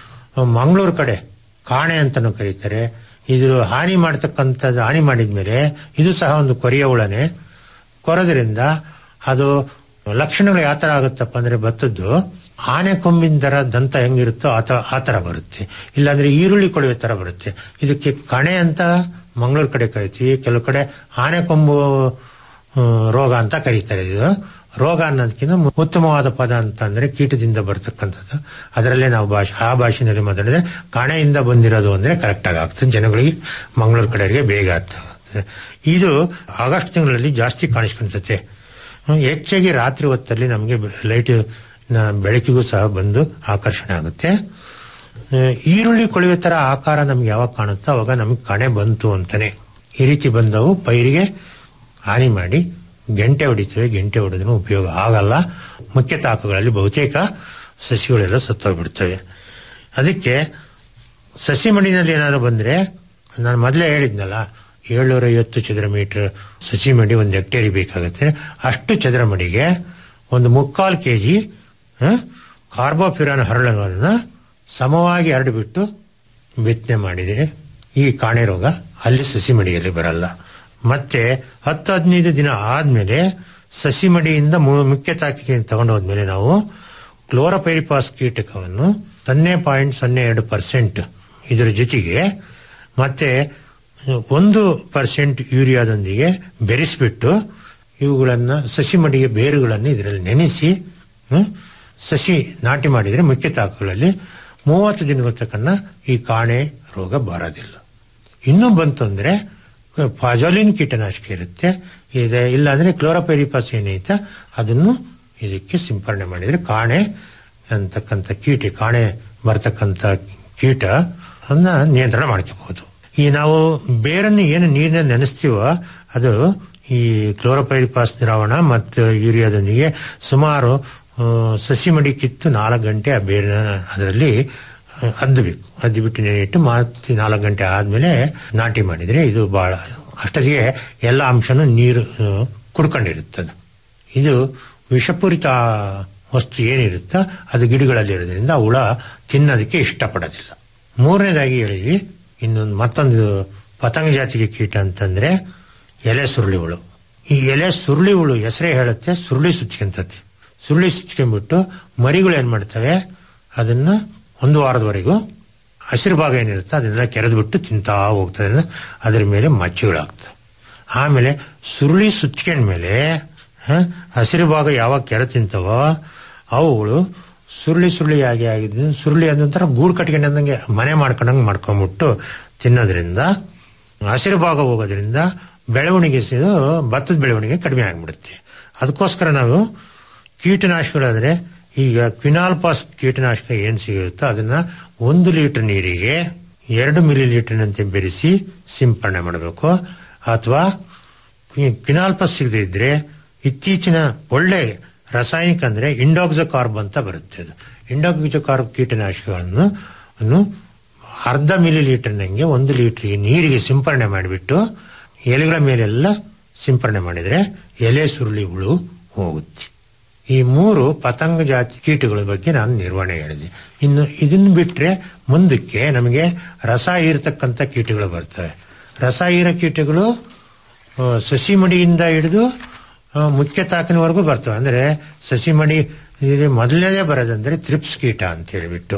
ಮಂಗಳೂರು ಕಡೆ ಕಾಣೆ ಅಂತಾನು ಕರೀತಾರೆ ಇದು ಹಾನಿ ಮಾಡ್ತಕ್ಕಂಥದ್ದು ಹಾನಿ ಮಾಡಿದ್ಮೇಲೆ ಇದು ಸಹ ಒಂದು ಕೊರಿಯ ಹುಳನೆ ಕೊರೋದ್ರಿಂದ ಅದು ಲಕ್ಷಣಗಳು ಯಾವ ತರ ಆಗುತ್ತಪ್ಪ ಅಂದ್ರೆ ಭತ್ತದ್ದು ಆನೆ ಕೊಂಬಿನ ತರ ದಂತ ಹೆಂಗಿರುತ್ತೋ ಆ ತ- ಆ ತರ ಬರುತ್ತೆ ಇಲ್ಲಾಂದ್ರೆ ಈರುಳ್ಳಿ ಕೊಳುವೆ ತರ ಬರುತ್ತೆ ಇದಕ್ಕೆ ಕಣೆ ಅಂತ ಮಂಗಳೂರು ಕಡೆ ಕರಿತೀವಿ ಕೆಲವು ಕಡೆ ಆನೆ ಕೊಂಬು ಆ, ರೋಗ ಅಂತ ಕರೀತಾರೆ ಇದು ರೋಗ ಅನ್ನೋದಕ್ಕಿಂತ ಮು- ಉತ್ತಮವಾದ ಪದ ಅಂತಂದ್ರೆ ಕೀಟದಿಂದ ಬರ್ತಕ್ಕಂಥದ್ದು ಅದರಲ್ಲೇ ನಾವು ಭಾಷೆ ಆ ಭಾಷೆಯಲ್ಲಿ ಮಾತಾಡಿದ್ರೆ ಕಾಣೆಯಿಂದ ಬಂದಿರೋದು ಅಂದ್ರೆ ಕರೆಕ್ಟ್ ಆಗಿ ಆಗ್ತದೆ ಜನಗಳಿಗೆ ಮಂಗಳೂರು ಕಡೆಯವರಿಗೆ ಬೇಗ ಆಗ್ತದೆ ಇದು ಆಗಸ್ಟ್ ತಿಂಗಳಲ್ಲಿ ಜಾಸ್ತಿ ಕಾಣಿಸ್ಕೊಂತತೆ ಹ್ಮ್, ಹೆಚ್ಚಾಗಿ ರಾತ್ರಿ ಹೊತ್ತಲ್ಲಿ ನಮಗೆ ಲೈಟ್ ಬೆಳಕಿಗೂ ಸಹ ಬಂದು ಆಕರ್ಷಣೆ ಆಗುತ್ತೆ ಆ, ಈರುಳ್ಳಿ ಕೊಳುವೆ ತರ ಆಕಾರ ನಮ್ಗೆ ಯಾವಾಗ ಕಾಣುತ್ತೋ ಅವಾಗ ನಮ್ಗೆ ಕಣೆ ಬಂತು ಅಂತಾನೆ ಈ ರೀತಿ ಬಂದವು ಪೈರಿಗೆ ಹಾನಿ ಮಾಡಿ ಗೆಂಟೆ ಹೊಡಿತವೆ ಗೆಂಟೆ ಹೊಡೆದ್ರೂ ಉಪಯೋಗ ಆಗಲ್ಲ ಮುಖ್ಯ ತಾಕಗಳಲ್ಲಿ ಬಹುತೇಕ ಸಸಿಗಳೆಲ್ಲ ಸತ್ತೋಗ್ಬಿಡ್ತವೆ ಅದಕ್ಕೆ ಸಸಿ ಮಣ್ಣಿನಲ್ಲಿ ಏನಾದ್ರು ಬಂದ್ರೆ ನಾನು ಮೊದಲೇ ಹೇಳಿದ್ನಲ್ಲ ಏಳ್ನೂರ ಐವತ್ತು ಚದರ ಮೀಟರ್ ಸಸಿ ಮಡಿ ಒಂದು ಹೆಕ್ಟೇರಿ ಬೇಕಾಗುತ್ತೆ ಅಷ್ಟು ಚದರ ಮಡಿಗೆ ಒಂದು ಮುಕ್ಕಾಲು ಕೆ ಜಿ ಕಾರ್ಬೋಫಿರಾನ್ ಹರಳನ್ನು ಸಮವಾಗಿ ಹರಡಿಬಿಟ್ಟು ಬಿತ್ತನೆ ಮಾಡಿದರೆ ಈ ಕಾಣೆ ರೋಗ ಅಲ್ಲಿ ಸಸಿ ಮಡಿಯಲ್ಲಿ ಬರಲ್ಲ ಮತ್ತೆ ಹತ್ತು ಹದಿನೈದು ದಿನ ಆದ್ಮೇಲೆ ಸಸಿ ಮಡಿಯಿಂದ ಮು- ಮುಖ್ಯ ತಾಕಿಗೆ ತಗೊಂಡು ಹೋದ್ಮೇಲೆ ನಾವು ಕ್ಲೋರೋಪೈರಿಪಾಸ್ ಕೀಟಕವನ್ನು ಸೊನ್ನೆ ಪಾಯಿಂಟ್ ಸೊನ್ನೆ ಎರಡು ಪರ್ಸೆಂಟ್ ಇದರ ಜೊತೆಗೆ ಮತ್ತೆ ಒಂದು ಪರ್ಸೆಂಟ್ ಯೂರಿಯಾದೊಂದಿಗೆ ಬೆರೆಸಿಬಿಟ್ಟು ಇವುಗಳನ್ನ ಸಸಿ ಮಡಿಗೆ ಬೇರುಗಳನ್ನು ಇದರಲ್ಲಿ ನೆನೆಸಿ ಹ್ಮ್, ಸಸಿ ನಾಟಿ ಮಾಡಿದರೆ ಮುಖ್ಯ ತಾಕುಗಳಲ್ಲಿ ಮೂವತ್ತು ದಿನಗಳ ತಕ್ಕನ್ನ ಈ ಕಾಣೆ ರೋಗ ಬರೋದಿಲ್ಲ ಇನ್ನೂ ಬಂತು ಅಂದ್ರೆ ಫಾಜೋಲಿನ್ ಕೀಟನಾಶಕ ಇರುತ್ತೆ ಇದೆ ಇಲ್ಲಾಂದ್ರೆ ಕ್ಲೋರೋಪೈರಿಪಾಸ್ ಏನೈತೆ ಅದನ್ನು ಇದಕ್ಕೆ ಸಿಂಪರಣೆ ಮಾಡಿದ್ರೆ ಕಾಣೆ ಅಂತಕ್ಕಂಥ ಕೀಟ ಕಾಣೆ ಬರ್ತಕ್ಕಂಥ ಕೀಟ ಅದನ್ನ ನಿಯಂತ್ರಣ ಮಾಡ್ಕೋಬಹುದು ಈ ನಾವು ಬೇರನ್ನು ಏನು ನೀರಿನ ನೆನೆಸ್ತೀವೋ ಅದು ಈ ಕ್ಲೋರೋಪೈರಿಪಾಸ್ ದ್ರಾವಣ ಮತ್ತು ಯೂರಿಯಾದೊಂದಿಗೆ ಸುಮಾರು ಆ, ಸಸಿ ಮಡಿ ಕಿತ್ತು ನಾಲ್ಕು ಗಂಟೆ ಆ ಬೇರಿನ ಅದರಲ್ಲಿ ಅದ್ದಬೇಕು ಅದ್ದಿ ಬಿಟ್ಟು ನೆನೆಯಿಟ್ಟು ಮತ್ತೆ ನಾಲ್ಕು ಗಂಟೆ ಆದ್ಮೇಲೆ ನಾಟಿ ಮಾಡಿದ್ರೆ ಇದು ಬಹಳ ಅಷ್ಟೊತ್ತಿಗೆ ಎಲ್ಲ ಅಂಶನೂ ನೀರು ಆ, ಕುಡ್ಕೊಂಡಿರುತ್ತದೆ ಇದು ವಿಷಪೂರಿತ ವಸ್ತು ಏನಿರುತ್ತೋ ಅದು ಗಿಡಗಳಲ್ಲಿ ಇರೋದ್ರಿಂದ ಹುಳ ತಿನ್ನೋದಕ್ಕೆ ಇಷ್ಟಪಡೋದಿಲ್ಲ ಮೂರನೇದಾಗಿ ಹೇಳಿದ್ವಿ ಇನ್ನೊಂದು ಮತ್ತೊಂದು ಪತಂಗ ಜಾತಿಗೆ ಕೀಟ ಅಂತಂದ್ರೆ ಎಲೆ ಸುರುಳಿ ಹುಳು ಈ ಎಲೆ ಸುರುಳಿ ಹುಳು ಹೆಸರೇ ಹೇಳುತ್ತೆ ಸುರುಳಿ ಸುಚ್ಕೊಂತತಿ ಸುರುಳಿ ಸುಚ್ಕೊಂಡ್ಬಿಟ್ಟು ಮರಿಗಳು ಏನ್ ಮಾಡ್ತವೆ ಅದನ್ನ ಒಂದು ವಾರದವರೆಗೂ ಹಸಿರು ಭಾಗ ಏನಿರುತ್ತೆ ಅದನ್ನೆಲ್ಲ ಕೆರೆದ್ಬಿಟ್ಟು ತಿಂತಾ ಹೋಗ್ತದೆ ಅಂದ್ರೆ ಅದ್ರ ಮೇಲೆ ಮಚ್ಚುಗಳಾಗ್ತವೆ ಆಮೇಲೆ ಸುರುಳಿ ಸುಚ್ಕೊಂಡ್ಮೇಲೆ ಹ, ಹಸಿರು ಭಾಗ ಯಾವಾಗ ಕೆರೆ ತಿಂತವೋ ಅವುಗಳು ಸುರುಳಿ ಸುರುಳಿ ಆಗಿ ಆಗಿದ್ದು ಸುರುಳಿ ಅದೊಂಥರ ಗೂಡು ಕಟ್ಕೊಂಡಂಗೆ ಮನೆ ಮಾಡ್ಕೊಂಡಂಗೆ ಮಾಡ್ಕೊಂಡ್ಬಿಟ್ಟು ತಿನ್ನೋದ್ರಿಂದ ಹಸಿರು ಭಾಗ ಹೋಗೋದ್ರಿಂದ ಬೆಳವಣಿಗೆ ಸ- ಭತ್ತದ ಬೆಳವಣಿಗೆ ಕಡಿಮೆ ಆಗ್ಬಿಡುತ್ತೆ ಅದಕ್ಕೋಸ್ಕರ ನಾವು ಕೀಟನಾಶಕಗಳಾದ್ರೆ ಈಗ ಕ್ವಿನಾಲ್ಪಾಸ್ ಕೀಟನಾಶಕ ಏನ್ ಸಿಗುತ್ತೋ ಅದನ್ನ ಒಂದು ಲೀಟರ್ ನೀರಿಗೆ ಎರಡು ಮಿಲಿ ಲೀಟರ್ನಂತೆ ಬೆರೆಸಿ ಸಿಂಪರಣೆ ಮಾಡಬೇಕು ಅಥವಾ ಕ್ವಿನಾಲ್ಪಾಸ್ ಸಿಗದೇ ಇದ್ರೆ ಇತ್ತೀಚಿನ ಒಳ್ಳೆ ರಾಸಾಯನಿಕ ಅಂದ್ರೆ ಇಂಡಾಕ್ಸಕಾರ್ಬ್ ಅಂತ ಬರುತ್ತೆ ಅದು ಇಂಡಾಕ್ಸಕಾರ್ಬ್ ಕೀಟನಾಶಕಗಳನ್ನು ಅನ್ನು ಅರ್ಧ ಮಿಲಿ ಲೀಟರ್ನಂಗೆ ಒಂದು ಲೀಟರ್ ನೀರಿಗೆ ಸಿಂಪರಣೆ ಮಾಡಿಬಿಟ್ಟು ಎಲೆಗಳ ಮೇಲೆಲ್ಲ ಸಿಂಪರಣೆ ಮಾಡಿದ್ರೆ ಎಲೆ ಸುರುಳಿ ಹುಳು ಹೋಗುತ್ತೆ ಈ ಮೂರು ಪತಂಗ ಜಾತಿ ಕೀಟಗಳ ಬಗ್ಗೆ ನಾನು ನಿರ್ವಹಣೆ ಹೇಳಿದೆ ಇನ್ನು ಇದನ್ನ ಬಿಟ್ರೆ ಮುಂದಕ್ಕೆ ನಮಗೆ ರಸ ಹೀರತಕ್ಕಂಥ ಕೀಟಗಳು ಬರ್ತವೆ ರಸ ಹೀರ ಕೀಟಗಳು ಆ, ಸಸಿ ಮಡಿಯಿಂದ ಹಿಡಿದು ಆ, ಮುಖ್ಯ ತಾಕಿನವರೆಗೂ ಬರ್ತವೆ ಅಂದ್ರೆ ಸಸಿ ಮಡಿ ಇಲ್ಲಿ ಮೊದಲನೇ ಬರೋದಂದ್ರೆ ತ್ರಿಪ್ಸ್ ಕೀಟ ಅಂತ ಹೇಳಿಬಿಟ್ಟು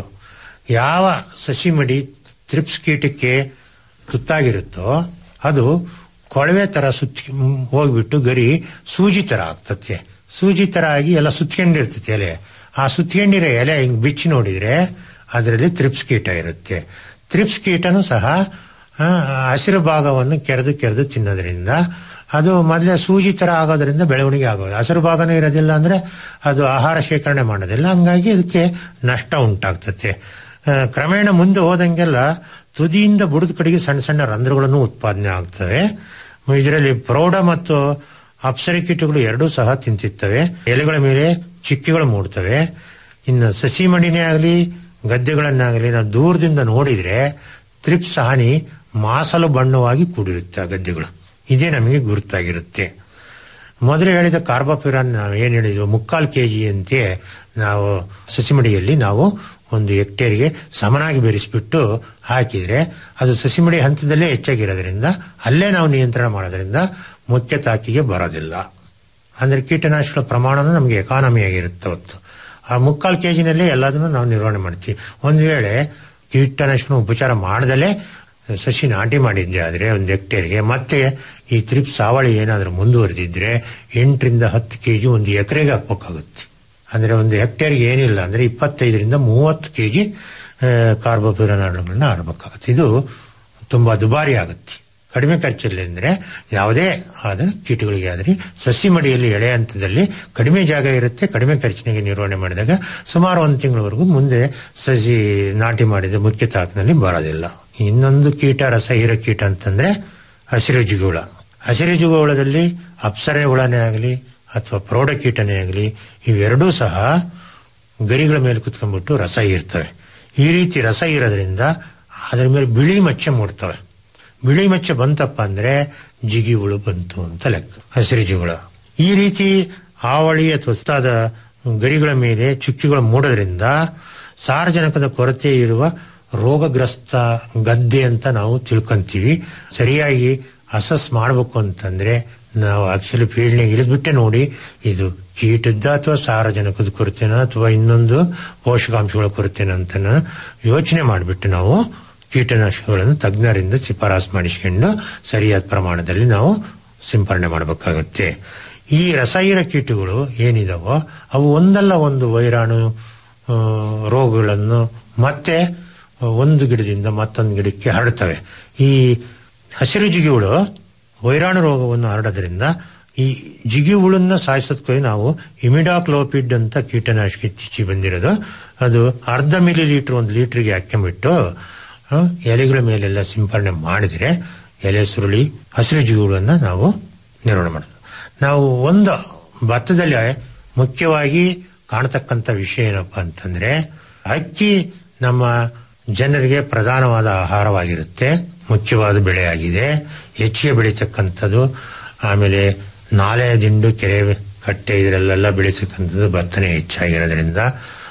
ಯಾವ ಸಸಿ ಮಡಿ ತ್ರಿಪ್ಸ್ ಕೀಟಕ್ಕೆ ತುತ್ತಾಗಿರುತ್ತೋ ಅದು ಕೊಳವೆ ತರ ಸುತ್ತ ಹೋಗ್ಬಿಟ್ಟು ಗರಿ ಸೂಜಿ ತರ ಆಗ್ತತೆ ಸೂಜಿ ತರ ಆಗಿ ಎಲ್ಲ ಸುತ್ಕೊಂಡಿರ್ತೈತೆ ಎಲೆ ಆ ಸುತ್ಕೊಂಡಿರೋ ಎಲೆ ಹಿಂಗ್ ಬಿಚ್ಚಿ ನೋಡಿದ್ರೆ ಅದರಲ್ಲಿ ತ್ರಿಪ್ಸ್ ಕೀಟ ಇರುತ್ತೆ ತ್ರಿಪ್ಸ್ ಕೀಟನೂ ಸಹ ಆ, ಹಸಿರು ಭಾಗವನ್ನು ಕೆರೆದು ಕೆರೆದು ತಿನ್ನೋದ್ರಿಂದ ಅದು ಮೊದಲೇ ಸೂಜಿ ತರ ಆಗೋದ್ರಿಂದ ಬೆಳವಣಿಗೆ ಆಗೋದು ಹಸಿರು ಭಾಗನೂ ಇರೋದಿಲ್ಲ ಅಂದ್ರೆ ಅದು ಆಹಾರ ಶೇಖರಣೆ ಮಾಡೋದಿಲ್ಲ ಹಂಗಾಗಿ ಅದಕ್ಕೆ ನಷ್ಟ ಉಂಟಾಗ್ತತೆ ಆ, ಕ್ರಮೇಣ ಮುಂದೆ ಹೋದಂಗೆಲ್ಲ ತುದಿಯಿಂದ ಬುಡದ ಕಡೆಗೆ ಸಣ್ಣ ಸಣ್ಣ ರಂಧ್ರಗಳನ್ನು ಉತ್ಪಾದನೆ ಆಗ್ತವೆ ಇದರಲ್ಲಿ ಪ್ರೌಢ ಮತ್ತು ಅಪ್ಸರಿ ಕೀಟಗಳು ಎರಡೂ ಸಹ ತಿಂತಿರ್ತವೆ ಎಲೆಗಳ ಮೇಲೆ ಚಿಕ್ಕಿಗಳು ಮೂಡ್ತವೆ ಇನ್ನು ಸಸಿ ಮಡಿನೇ ಆಗಲಿ ಗದ್ದೆಗಳನ್ನಾಗಲಿ ನಾವು ದೂರದಿಂದ ನೋಡಿದ್ರೆ ತ್ರಿಪ್ಸ್ ಹಾನಿ ಮಾಸಲು ಬಣ್ಣವಾಗಿ ಕೂಡಿರುತ್ತೆ ಆ ಗದ್ದೆಗಳು ಇದೇ ನಮಗೆ ಗುರುತಾಗಿರುತ್ತೆ ಮೊದಲು ಹೇಳಿದ ಕಾರ್ಬೋಪಿರಾನ್ ನಾವು ಏನ್ ಹೇಳಿದ್ವಿ ಮುಕ್ಕಾಲು ಕೆ ಜಿ ಅಂತೆ ನಾವು ಸಸಿಮಡಿಯಲ್ಲಿ ನಾವು ಒಂದು ಹೆಕ್ಟೇರ್ಗೆ ಸಮನಾಗಿ ಬೆರೆಸ್ಬಿಟ್ಟು ಹಾಕಿದ್ರೆ ಅದು ಸಸಿಮಡಿ ಹಂತದಲ್ಲೇ ಹೆಚ್ಚಾಗಿರೋದ್ರಿಂದ ಅಲ್ಲೇ ನಾವು ನಿಯಂತ್ರಣ ಮಾಡೋದ್ರಿಂದ ಮುಖ್ಯ ತಾಕಿಗೆ ಬರೋದಿಲ್ಲ ಅಂದ್ರೆ ಕೀಟನಾಶಕಗಳ ಪ್ರಮಾಣನೂ ನಮಗೆ ಎಕಾನಮಿ ಆಗಿರುತ್ತೆ ಹೊತ್ತು ಆ ಮುಕ್ಕಾಲು ಕೆ ಜಿನಲ್ಲೇ ಎಲ್ಲದನ್ನು ನಾವು ನಿರ್ವಹಣೆ ಮಾಡ್ತೀವಿ ಒಂದು ವೇಳೆ ಕೀಟನಾಶಕ ಉಪಚಾರ ಮಾಡದಲ್ಲೇ ಸಸಿ ನಾಟಿ ಮಾಡಿದ್ದೆ ಆದ್ರೆ ಒಂದು ಹೆಕ್ಟೇರ್ಗೆ ಮತ್ತೆ ಈ ತ್ರಿಪ್ಸ್ ಸಾವಳಿ ಏನಾದ್ರೂ ಮುಂದುವರೆದಿದ್ರೆ ಎಂಟರಿಂದ ಹತ್ತು ಕೆಜಿ ಒಂದು ಎಕರೆಗೆ ಹಾಕ್ಬೇಕಾಗುತ್ತೆ ಅಂದ್ರೆ ಒಂದು ಹೆಕ್ಟೇರ್ಗೆ ಏನಿಲ್ಲ ಅಂದ್ರೆ ಇಪ್ಪತ್ತೈದರಿಂದ ಮೂವತ್ತು ಕೆಜಿ ಕಾರ್ಬೋಪಿರನಾಡುಗಳನ್ನ ಆಡಬೇಕಾಗುತ್ತೆ ಇದು ತುಂಬಾ ದುಬಾರಿ ಆಗುತ್ತೆ ಕಡಿಮೆ ಖರ್ಚಲ್ಲಿ ಅಂದ್ರೆ ಯಾವುದೇ ಆದ ಕೀಟಗಳಿಗೆ ಆದ್ರೆ ಸಸಿ ಮಡಿಯಲ್ಲಿ ಎಳೆ ಹಂತದಲ್ಲಿ ಕಡಿಮೆ ಜಾಗ ಇರುತ್ತೆ ಕಡಿಮೆ ಖರ್ಚಿನಾಗೆ ನಿರ್ವಹಣೆ ಮಾಡಿದಾಗ ಸುಮಾರು ಒಂದು ತಿಂಗಳವರೆಗೂ ಮುಂದೆ ಸಸಿ ನಾಟಿ ಮಾಡಿದ ಮುಖ್ಯ ತಾಕಿನಲ್ಲಿ ಬರೋದಿಲ್ಲ ಇನ್ನೊಂದು ಕೀಟ ರಸ ಹೀರೋ ಕೀಟ ಅಂತಂದ್ರೆ ಹಸಿರು ಜಿಗುಳ ಹಸಿರು ಜಿಗುಳದಲ್ಲಿ ಅಪ್ಸರೆ ಹುಳನೇ ಆಗಲಿ ಅಥವಾ ಪ್ರೌಢ ಕೀಟನೇ ಆಗಲಿ ಇವೆರಡೂ ಸಹ ಗರಿಗಳ ಮೇಲೆ ಕುತ್ಕೊಂಡ್ಬಿಟ್ಟು ರಸ ಹೀರ್ತವೆ ಈ ರೀತಿ ರಸ ಹೀರೋದ್ರಿಂದ ಅದರ ಮೇಲೆ ಬಿಳಿ ಮಚ್ಚೆ ಮೂಡ್ತವೆ ಬಿಳಿ ಮಚ್ಚೆ ಬಂತಪ್ಪ ಅಂದ್ರೆ ಜಿಗಿ ಹುಳು ಬಂತು ಅಂತ ಲೆಕ್ಕ ಹಸಿರು ಜಿಗುಳ ಈ ರೀತಿ ಹಾವಳಿ ಅಥವಾ ಹೊಸದಾದ ಗರಿಗಳ ಮೇಲೆ ಚುಕ್ಕಿಗಳು ಮೂಡೋದ್ರಿಂದ ಸಾರಜನಕದ ಕೊರತೆ ಇರುವ ರೋಗಗ್ರಸ್ತ ಗದ್ದೆ ಅಂತ ನಾವು ತಿಳ್ಕೊಂತೀವಿ ಸರಿಯಾಗಿ ಅಸಸ್ ಮಾಡಬೇಕು ಅಂತಂದ್ರೆ ನಾವು ಆಕ್ಚುಲಿ ಫೀಲ್ಡ್ನಾಗ ಇಳಿದ್ಬಿಟ್ಟೆ ನೋಡಿ ಇದು ಕೀಟದ ಅಥವಾ ಸಾರಜನಕದ ಕೊರತೆನ ಅಥವಾ ಇನ್ನೊಂದು ಪೋಷಕಾಂಶಗಳ ಕೊರತೆನ ಅಂತ ಯೋಚನೆ ಮಾಡಿಬಿಟ್ಟು ನಾವು ಕೀಟನಾಶಕಗಳನ್ನು ತಜ್ಞರಿಂದ ಶಿಫಾರಸು ಮಾಡಿಸ್ಕೊಂಡು ಸರಿಯಾದ ಪ್ರಮಾಣದಲ್ಲಿ ನಾವು ಸಿಂಪರಣೆ ಮಾಡಬೇಕಾಗುತ್ತೆ ಈ ರಸಾಯನ ಕೀಟಗಳು ಏನಿದಾವೋ ಅವು ಒಂದಲ್ಲ ಒಂದು ವೈರಾಣು ಆ, ರೋಗಗಳನ್ನು ಮತ್ತೆ ಒಂದು ಗಿಡದಿಂದ ಮತ್ತೊಂದು ಗಿಡಕ್ಕೆ ಹರಡ್ತವೆ ಈ ಹಸಿರು ಜಿಗಿಹುಳು ವೈರಾಣು ರೋಗವನ್ನು ಹರಡೋದ್ರಿಂದ ಈ ಜಿಗಿ ಹುಳನ್ನ ಸಾಯಿಸೋದಕ್ಕೆ ನಾವು ಇಮಿಡಾಕ್ಲೋಪಿಡ್ ಅಂತ ಕೀಟನಾಶಕ ಇತ್ತೀಚೆಗೆ ಬಂದಿರೋದು ಅದು ಅರ್ಧ ಮಿಲಿ ಲೀಟರ್ ಒಂದು ಲೀಟರ್ಗೆ ಹಾಕೊಂಡ್ಬಿಟ್ಟು ಆ, ಎಲೆಗಳ ಮೇಲೆಲ್ಲ ಸಿಂಪರಣೆ ಮಾಡಿದ್ರೆ ಎಲೆ ಸುರುಳಿ ಹಸಿರು ಜಿಗುಗಳನ್ನ ನಾವು ನಿರ್ವಹಣೆ ಮಾಡೋದು ನಾವು ಒಂದು ಭತ್ತದಲ್ಲಿ ಮುಖ್ಯವಾಗಿ ಕಾಣತಕ್ಕಂಥ ವಿಷಯ ಏನಪ್ಪಾ ಅಂತಂದ್ರೆ ಅಕ್ಕಿ ನಮ್ಮ ಜನರಿಗೆ ಪ್ರಧಾನವಾದ ಆಹಾರವಾಗಿರುತ್ತೆ ಮುಖ್ಯವಾದ ಬೆಳೆಯಾಗಿದೆ ಹೆಚ್ಚಿಗೆ ಬೆಳೀತಕ್ಕಂಥದ್ದು ಆಮೇಲೆ ನಾಲೆ ದಿಂಡು ಕೆರೆ ಕಟ್ಟೆ ಇದರಲ್ಲೆಲ್ಲ ಬೆಳೀತಕ್ಕಂಥದ್ದು ಭತ್ತನೇ ಹೆಚ್ಚಾಗಿರೋದ್ರಿಂದ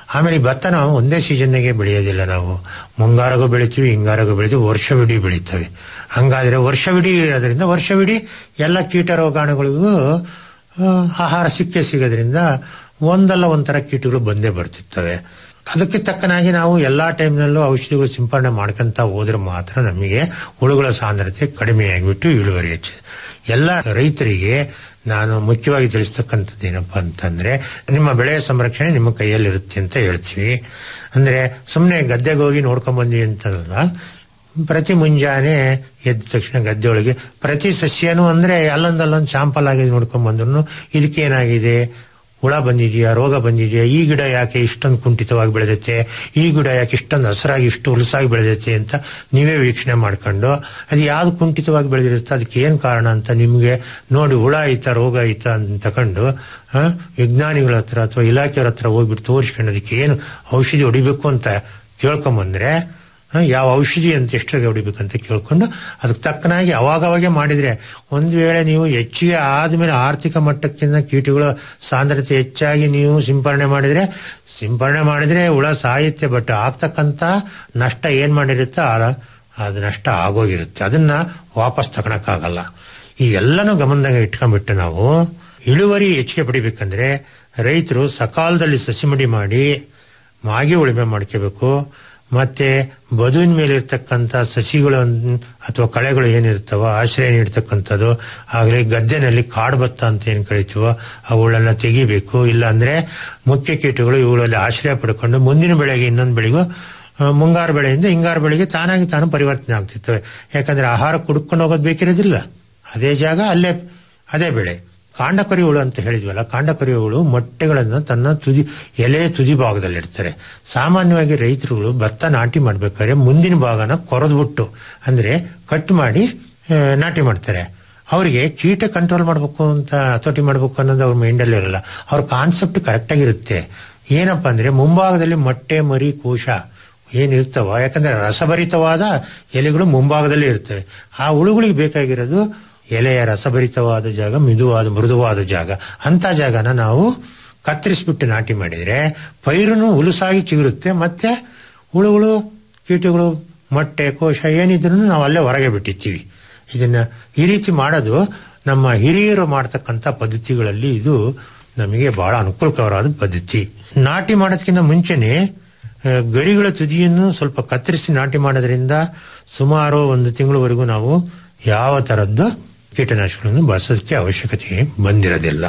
ಆಮೇಲೆ ಈ ಭತ್ತ ನಾವು ಒಂದೇ ಸೀಸನ್ಗೆ ಬೆಳೆಯೋದಿಲ್ಲ ನಾವು ಮುಂಗಾರಿಗೂ ಬೆಳಿತೀವಿ ಹಿಂಗಾರಿಗೂ ಬೆಳಿತೀವಿ ವರ್ಷವಿಡೀ ಬೆಳೀತವೆ ಹಂಗಾದ್ರೆ ವರ್ಷವಿಡೀ ಇರೋದ್ರಿಂದ ವರ್ಷವಿಡೀ ಎಲ್ಲ ಕೀಟ ರೋಗಾಣುಗಳಿಗೂ ಆ, ಆಹಾರ ಸಿಕ್ಕೇ ಸಿಗೋದ್ರಿಂದ ಒಂದಲ್ಲ ಒಂಥರ ಕೀಟಗಳು ಬಂದೇ ಬರ್ತಿರ್ತವೆ ಅದಕ್ಕೆ ತಕ್ಕನಾಗಿ ನಾವು ಎಲ್ಲಾ ಟೈಮ್ನಲ್ಲೂ ಔಷಧಿಗಳು ಸಿಂಪರಣೆ ಮಾಡ್ಕೊಂತ ಹೋದ್ರೆ ಮಾತ್ರ ನಮಗೆ ಹುಳುಗಳ ಸಾಂದ್ರತೆ ಕಡಿಮೆಯಾಗಿಬಿಟ್ಟು ಇಳುವರಿ ಹೆಚ್ಚು ಎಲ್ಲ ರೈತರಿಗೆ ನಾನು ಮುಖ್ಯವಾಗಿ ತಿಳಿಸ್ತಕ್ಕಂಥದ್ದು ಏನಪ್ಪಾ ಅಂತಂದ್ರೆ ನಿಮ್ಮ ಬೆಳೆಯ ಸಂರಕ್ಷಣೆ ನಿಮ್ಮ ಕೈಯಲ್ಲಿರುತ್ತೆ ಅಂತ ಹೇಳ್ತೀವಿ ಅಂದ್ರೆ ಸುಮ್ಮನೆ ಗದ್ದೆಗೆ ಹೋಗಿ ನೋಡ್ಕೊಂಡ್ ಬಂದ್ವಿ ಅಂತಲ್ಲ ಪ್ರತಿ ಮುಂಜಾನೆ ಎದ್ದ ತಕ್ಷಣ ಗದ್ದೆ ಒಳಗೆ ಪ್ರತಿ ಸಸ್ಯನೂ ಅಂದ್ರೆ ಅಲ್ಲೊಂದಲ್ಲೊಂದು ಶಾಂಪಲ್ ಆಗಿ ನೋಡ್ಕೊಂಡ್ ಬಂದ್ರು ಇದಕ್ಕೇನಾಗಿದೆ ಹುಳ ಬಂದಿದೆಯಾ ರೋಗ ಬಂದಿದೆಯಾ ಈ ಗಿಡ ಯಾಕೆ ಇಷ್ಟೊಂದು ಕುಂಠಿತವಾಗಿ ಬೆಳೆದೈತೆ ಈ ಗಿಡ ಯಾಕೆ ಇಷ್ಟೊಂದು ಹಸರಾಗಿ ಇಷ್ಟು ಹುಲಸಾಗಿ ಬೆಳೆದೈತೆ ಅಂತ ನೀವೇ ವೀಕ್ಷಣೆ ಮಾಡ್ಕೊಂಡು ಅದು ಯಾವ್ದು ಕುಂಠಿತವಾಗಿ ಬೆಳೆದಿರುತ್ತೆ ಅದಕ್ಕೆ ಏನ್ ಕಾರಣ ಅಂತ ನಿಮ್ಗೆ ನೋಡಿ ಹುಳ ಐತಾ ರೋಗ ಐತಾ ಅಂತ ತಕೊಂಡು ಆ, ವಿಜ್ಞಾನಿಗಳ ಹತ್ರ ಅಥವಾ ಇಲಾಖೆಯವ್ರ ಹತ್ರ ಹೋಗ್ಬಿಟ್ಟು ತೋರಿಸ್ಕೊಂಡು ಅದಕ್ಕೆ ಏನು ಔಷಧಿ ಹೊಡಿಬೇಕು ಅಂತ ಕೇಳ್ಕೊಂಬಂದ್ರೆ ಆ, ಯಾವ ಔಷಧಿ ಅಂತ ಎಷ್ಟಾಗಿ ಹೊಡಿಬೇಕಂತ ಕೇಳ್ಕೊಂಡು ಅದಕ್ಕೆ ತಕ್ಕನಾಗಿ ಅವಾಗವಾಗೆ ಮಾಡಿದ್ರೆ ಒಂದು ವೇಳೆ ನೀವು ಹೆಚ್ಚಿಗೆ ಆದ್ಮೇಲೆ ಆರ್ಥಿಕ ಮಟ್ಟಕ್ಕಿಂತ ಕೀಟಗಳ ಸಾಂದ್ರತೆ ಹೆಚ್ಚಾಗಿ ನೀವು ಸಿಂಪರಣೆ ಮಾಡಿದ್ರೆ ಸಿಂಪರಣೆ ಮಾಡಿದ್ರೆ ಹುಳ ಸಾಯುತ್ತೆ ಬಟ್ ಆಗ್ತಕ್ಕಂತ ನಷ್ಟ ಏನ್ ಮಾಡಿರುತ್ತೆ ಆ- ಅದು ನಷ್ಟ ಆಗೋಗಿರುತ್ತೆ ಅದನ್ನ ವಾಪಸ್ ತಗೊಳಕ್ಕಾಗಲ್ಲ ಇವೆಲ್ಲನೂ ಗಮನದಾಗ ಇಟ್ಕೊಂಡ್ಬಿಟ್ಟು ನಾವು ಇಳುವರಿ ಹೆಚ್ಚಿಗೆ ಪಡಿಬೇಕಂದ್ರೆ ರೈತರು ಸಕಾಲದಲ್ಲಿ ಸಸಿಮಡಿ ಮಾಡಿ ಮಾಗಿ ಉಳುಮೆ ಮಾಡ್ಕೋಬೇಕು ಮತ್ತೆ ಬದುವಿನ ಮೇಲೆ ಇರ್ತಕ್ಕಂಥ ಸಸಿಗಳು ಅಥವಾ ಕಳೆಗಳು ಏನಿರ್ತಾವ ಆಶ್ರಯ ನೀಡ್ತಕ್ಕಂಥದ್ದು ಆಗಲೇ ಗದ್ದೆನಲ್ಲಿ ಕಾಡು ಭತ್ತ ಅಂತ ಏನ್ ಕರಿತೀವೋ ಅವುಗಳನ್ನ ತೆಗಿಬೇಕು ಇಲ್ಲ ಅಂದ್ರೆ ಮುಖ್ಯ ಕೀಟಗಳು ಇವುಗಳಲ್ಲಿ ಆಶ್ರಯ ಪಡ್ಕೊಂಡು ಮುಂದಿನ ಬೆಳೆಗೆ ಇನ್ನೊಂದು ಬೆಳೆಗೂ ಆ, ಮುಂಗಾರು ಬೆಳೆಯಿಂದ ಹಿಂಗಾರು ಬೆಳೆಗೆ ತಾನಾಗಿ ತಾನು ಪರಿವರ್ತನೆ ಆಗ್ತಿರ್ತವೆ ಯಾಕಂದ್ರೆ ಆಹಾರ ಕುಡ್ಕೊಂಡು ಹೋಗೋದು ಬೇಕಿರೋದಿಲ್ಲ ಅದೇ ಜಾಗ ಅಲ್ಲೇ ಅದೇ ಬೆಳೆ ಕಾಂಡಕರಿ ಹುಳು ಅಂತ ಹೇಳಿದ್ವಲ್ಲ ಕಾಂಡಕರಿ ಹುಳು ಮೊಟ್ಟೆಗಳನ್ನು ತನ್ನ ತುದಿ ಎಲೆ ತುದಿ ಭಾಗದಲ್ಲಿ ಇಡ್ತಾರೆ ಸಾಮಾನ್ಯವಾಗಿ ರೈತರುಗಳು ಭತ್ತ ನಾಟಿ ಮಾಡ್ಬೇಕಾದ್ರೆ ಮುಂದಿನ ಭಾಗನ ಕೊರೆದ್ಬಿಟ್ಟು ಅಂದ್ರೆ ಕಟ್ ಮಾಡಿ ಆ, ನಾಟಿ ಮಾಡ್ತಾರೆ ಅವರಿಗೆ ಕೀಟ ಕಂಟ್ರೋಲ್ ಮಾಡಬೇಕು ಅಂತ ಹತೋಟಿ ಮಾಡಬೇಕು ಅನ್ನೋದು ಅವ್ರ ಮೈಂಡಲ್ಲಿ ಇರಲ್ಲ ಅವ್ರ ಕಾನ್ಸೆಪ್ಟ್ ಕರೆಕ್ಟ್ ಆಗಿರುತ್ತೆ ಏನಪ್ಪಾ ಅಂದ್ರೆ ಮುಂಭಾಗದಲ್ಲಿ ಮೊಟ್ಟೆ ಮರಿ ಕೋಶ ಏನಿರ್ತಾವ ಯಾಕಂದ್ರೆ ರಸಭರಿತವಾದ ಎಲೆಗಳು ಮುಂಭಾಗದಲ್ಲಿ ಇರ್ತವೆ ಆ ಹುಳುಗಳಿಗೆ ಬೇಕಾಗಿರೋದು ಎಲೆಯ ರಸಭರಿತವಾದ ಜಾಗ ಮಿದುವಾದ ಮೃದುವಾದ ಜಾಗ ಅಂತ ಜಾಗನ ನಾವು ಕತ್ತರಿಸ್ಬಿಟ್ಟು ನಾಟಿ ಮಾಡಿದ್ರೆ ಪೈರುನು ಹುಲುಸಾಗಿ ಚಿಗುರುತ್ತೆ ಮತ್ತೆ ಹುಳುಗಳು ಕೀಟಗಳು ಮೊಟ್ಟೆ ಕೋಶ ಏನಿದ್ರು ನಾವು ಅಲ್ಲೇ ಹೊರಗೆ ಬಿಟ್ಟಿರ್ತೀವಿ ಇದನ್ನ ಈ ರೀತಿ ಮಾಡೋದು ನಮ್ಮ ಹಿರಿಯರು ಮಾಡ್ತಕ್ಕಂಥ ಪದ್ಧತಿಗಳಲ್ಲಿ ಇದು ನಮಗೆ ಬಹಳ ಅನುಕೂಲಕರವಾದ ಪದ್ಧತಿ ನಾಟಿ ಮಾಡೋದಕ್ಕಿಂತ ಮುಂಚೆನೆ ಆ, ಗರಿಗಳ ತುದಿಯನ್ನು ಸ್ವಲ್ಪ ಕತ್ತರಿಸಿ ನಾಟಿ ಮಾಡೋದ್ರಿಂದ ಸುಮಾರು ಒಂದು ತಿಂಗಳವರೆಗೂ ನಾವು ಯಾವ ತರದ್ದು ಕೀಟನಾಶಕಗಳನ್ನು ಬಳಸೋದಕ್ಕೆ ಅವಶ್ಯಕತೆ ಬಂದಿರೋದಿಲ್ಲ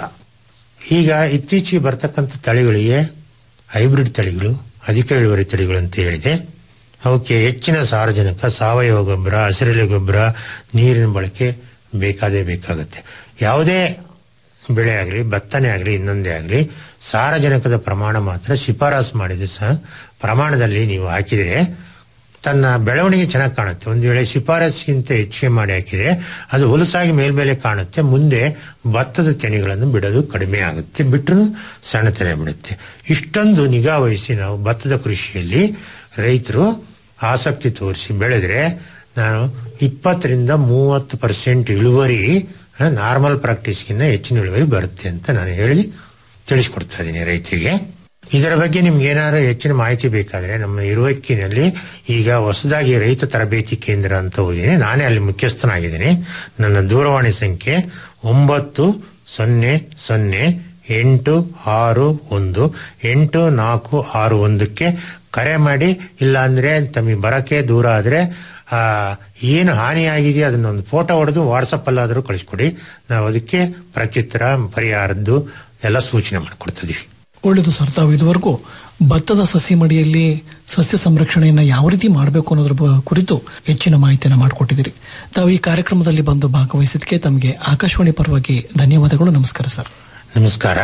ಈಗ ಇತ್ತೀಚೆಗೆ ಬರ್ತಕ್ಕಂಥ ತಳಿಗಳಿಗೆ ಹೈಬ್ರಿಡ್ ತಳಿಗಳು ಅಧಿಕ ಇಳುವರಿ ತಳಿಗಳು ಅಂತ ಹೇಳಿದೆ ಅವಕ್ಕೆ ಹೆಚ್ಚಿನ ಸಾರಜನಕ ಸಾವಯವ ಗೊಬ್ಬರ ಹಸಿರೆಲೆ ಗೊಬ್ಬರ ನೀರಿನ ಬಳಕೆ ಬೇಕಾದೇ ಬೇಕಾಗುತ್ತೆ ಯಾವುದೇ ಬೆಳೆ ಆಗಲಿ ಭತ್ತನೇ ಆಗಲಿ ಇನ್ನೊಂದೇ ಆಗಲಿ ಸಾರಜನಕದ ಪ್ರಮಾಣ ಮಾತ್ರ ಶಿಫಾರಸು ಮಾಡಿದ ಸಹ ಪ್ರಮಾಣದಲ್ಲಿ ನೀವು ಹಾಕಿದರೆ ತನ್ನ ಬೆಳವಣಿಗೆ ಚೆನ್ನಾಗಿ ಕಾಣುತ್ತೆ ಒಂದು ವೇಳೆ ಶಿಫಾರಸ್ಸಿಗಿಂತ ಹೆಚ್ಚಿಗೆ ಮಾಡಿ ಹಾಕಿದ್ರೆ ಅದು ಹುಲಸಾಗಿ ಮೇಲ್ಮೇಲೆ ಕಾಣುತ್ತೆ ಮುಂದೆ ಭತ್ತದ ತೆನೆಗಳನ್ನು ಬಿಡೋದು ಕಡಿಮೆ ಆಗುತ್ತೆ ಬಿಟ್ಟರು ಸಣ್ಣ ತೆನೆ ಬಿಡುತ್ತೆ ಇಷ್ಟೊಂದು ನಿಗಾ ವಹಿಸಿ ನಾವು ಭತ್ತದ ಕೃಷಿಯಲ್ಲಿ ರೈತರು ಆಸಕ್ತಿ ತೋರಿಸಿ ಬೆಳೆದ್ರೆ ನಾನು ಇಪ್ಪತ್ತರಿಂದ ಮೂವತ್ತು ಪರ್ಸೆಂಟ್ ಇಳುವರಿ ನಾರ್ಮಲ್ ಪ್ರಾಕ್ಟೀಸ್ಗಿಂತ ಹೆಚ್ಚಿನ ಇಳುವರಿ ಬರುತ್ತೆ ಅಂತ ನಾನು ಹೇಳಿ ತಿಳಿಸ್ಕೊಡ್ತಾ ಇದ್ದೀನಿ ರೈತರಿಗೆ ಇದರ ಬಗ್ಗೆ ನಿಮ್ಗೆ ಏನಾದ್ರು ಹೆಚ್ಚಿನ ಮಾಹಿತಿ ಬೇಕಾದ್ರೆ ನಮ್ಮ ಇರುವಕ್ಕಿನಲ್ಲಿ ಈಗ ಹೊಸದಾಗಿ ರೈತ ತರಬೇತಿ ಕೇಂದ್ರ ಅಂತ ಹೋಗಿದ್ದೀನಿ ನಾನೇ ಅಲ್ಲಿ ಮುಖ್ಯಸ್ಥನಾಗಿದ್ದೀನಿ ನನ್ನ ದೂರವಾಣಿ ಸಂಖ್ಯೆ ಒಂಬತ್ತು ಸೊನ್ನೆ ಸೊನ್ನೆ ಎಂಟು ಆರು ಒಂದು ಎಂಟು ನಾಲ್ಕು ಆರು ಒಂದಕ್ಕೆ ಕರೆ ಮಾಡಿ ಇಲ್ಲ ಅಂದ್ರೆ ತಮಗೆ ಬರಕ್ಕೆ ದೂರ ಆದ್ರೆ ಆ ಏನು ಹಾನಿ ಆಗಿದೆಯೋ ಅದನ್ನ ಒಂದು ಫೋಟೋ ಹೊಡೆದು ವಾಟ್ಸಪ್ ಅಲ್ಲಾದರೂ ಕಳಿಸ್ಕೊಡಿ ನಾವು ಅದಕ್ಕೆ ಪ್ರತ್ಯುತ್ತರ ಪರಿಹಾರದ್ದು ಎಲ್ಲ ಸೂಚನೆ ಮಾಡಿಕೊಡ್ತಿದೀವಿ ಒಳ್ಳೆಯದು ಸರ್ ತಾವು ಇದುವರೆಗೂ ಭತ್ತದ ಸಸಿ ಮಡಿಯಲ್ಲಿ ಸಸ್ಯ ಸಂರಕ್ಷಣೆಯನ್ನ ಯಾವ ರೀತಿ ಮಾಡಬೇಕು ಅನ್ನೋದ್ರ ಬ- ಕುರಿತು ಹೆಚ್ಚಿನ ಮಾಹಿತಿಯನ್ನು ಮಾಡಿಕೊಟ್ಟಿದ್ದೀರಿ ತಾವು ಈ ಕಾರ್ಯಕ್ರಮದಲ್ಲಿ ಬಂದು ಭಾಗವಹಿಸಿದ್ದಕ್ಕೆ ತಮಗೆ ಆಕಾಶವಾಣಿ ಪರವಾಗಿ ಧನ್ಯವಾದಗಳು ನಮಸ್ಕಾರ ಸರ್ ನಮಸ್ಕಾರ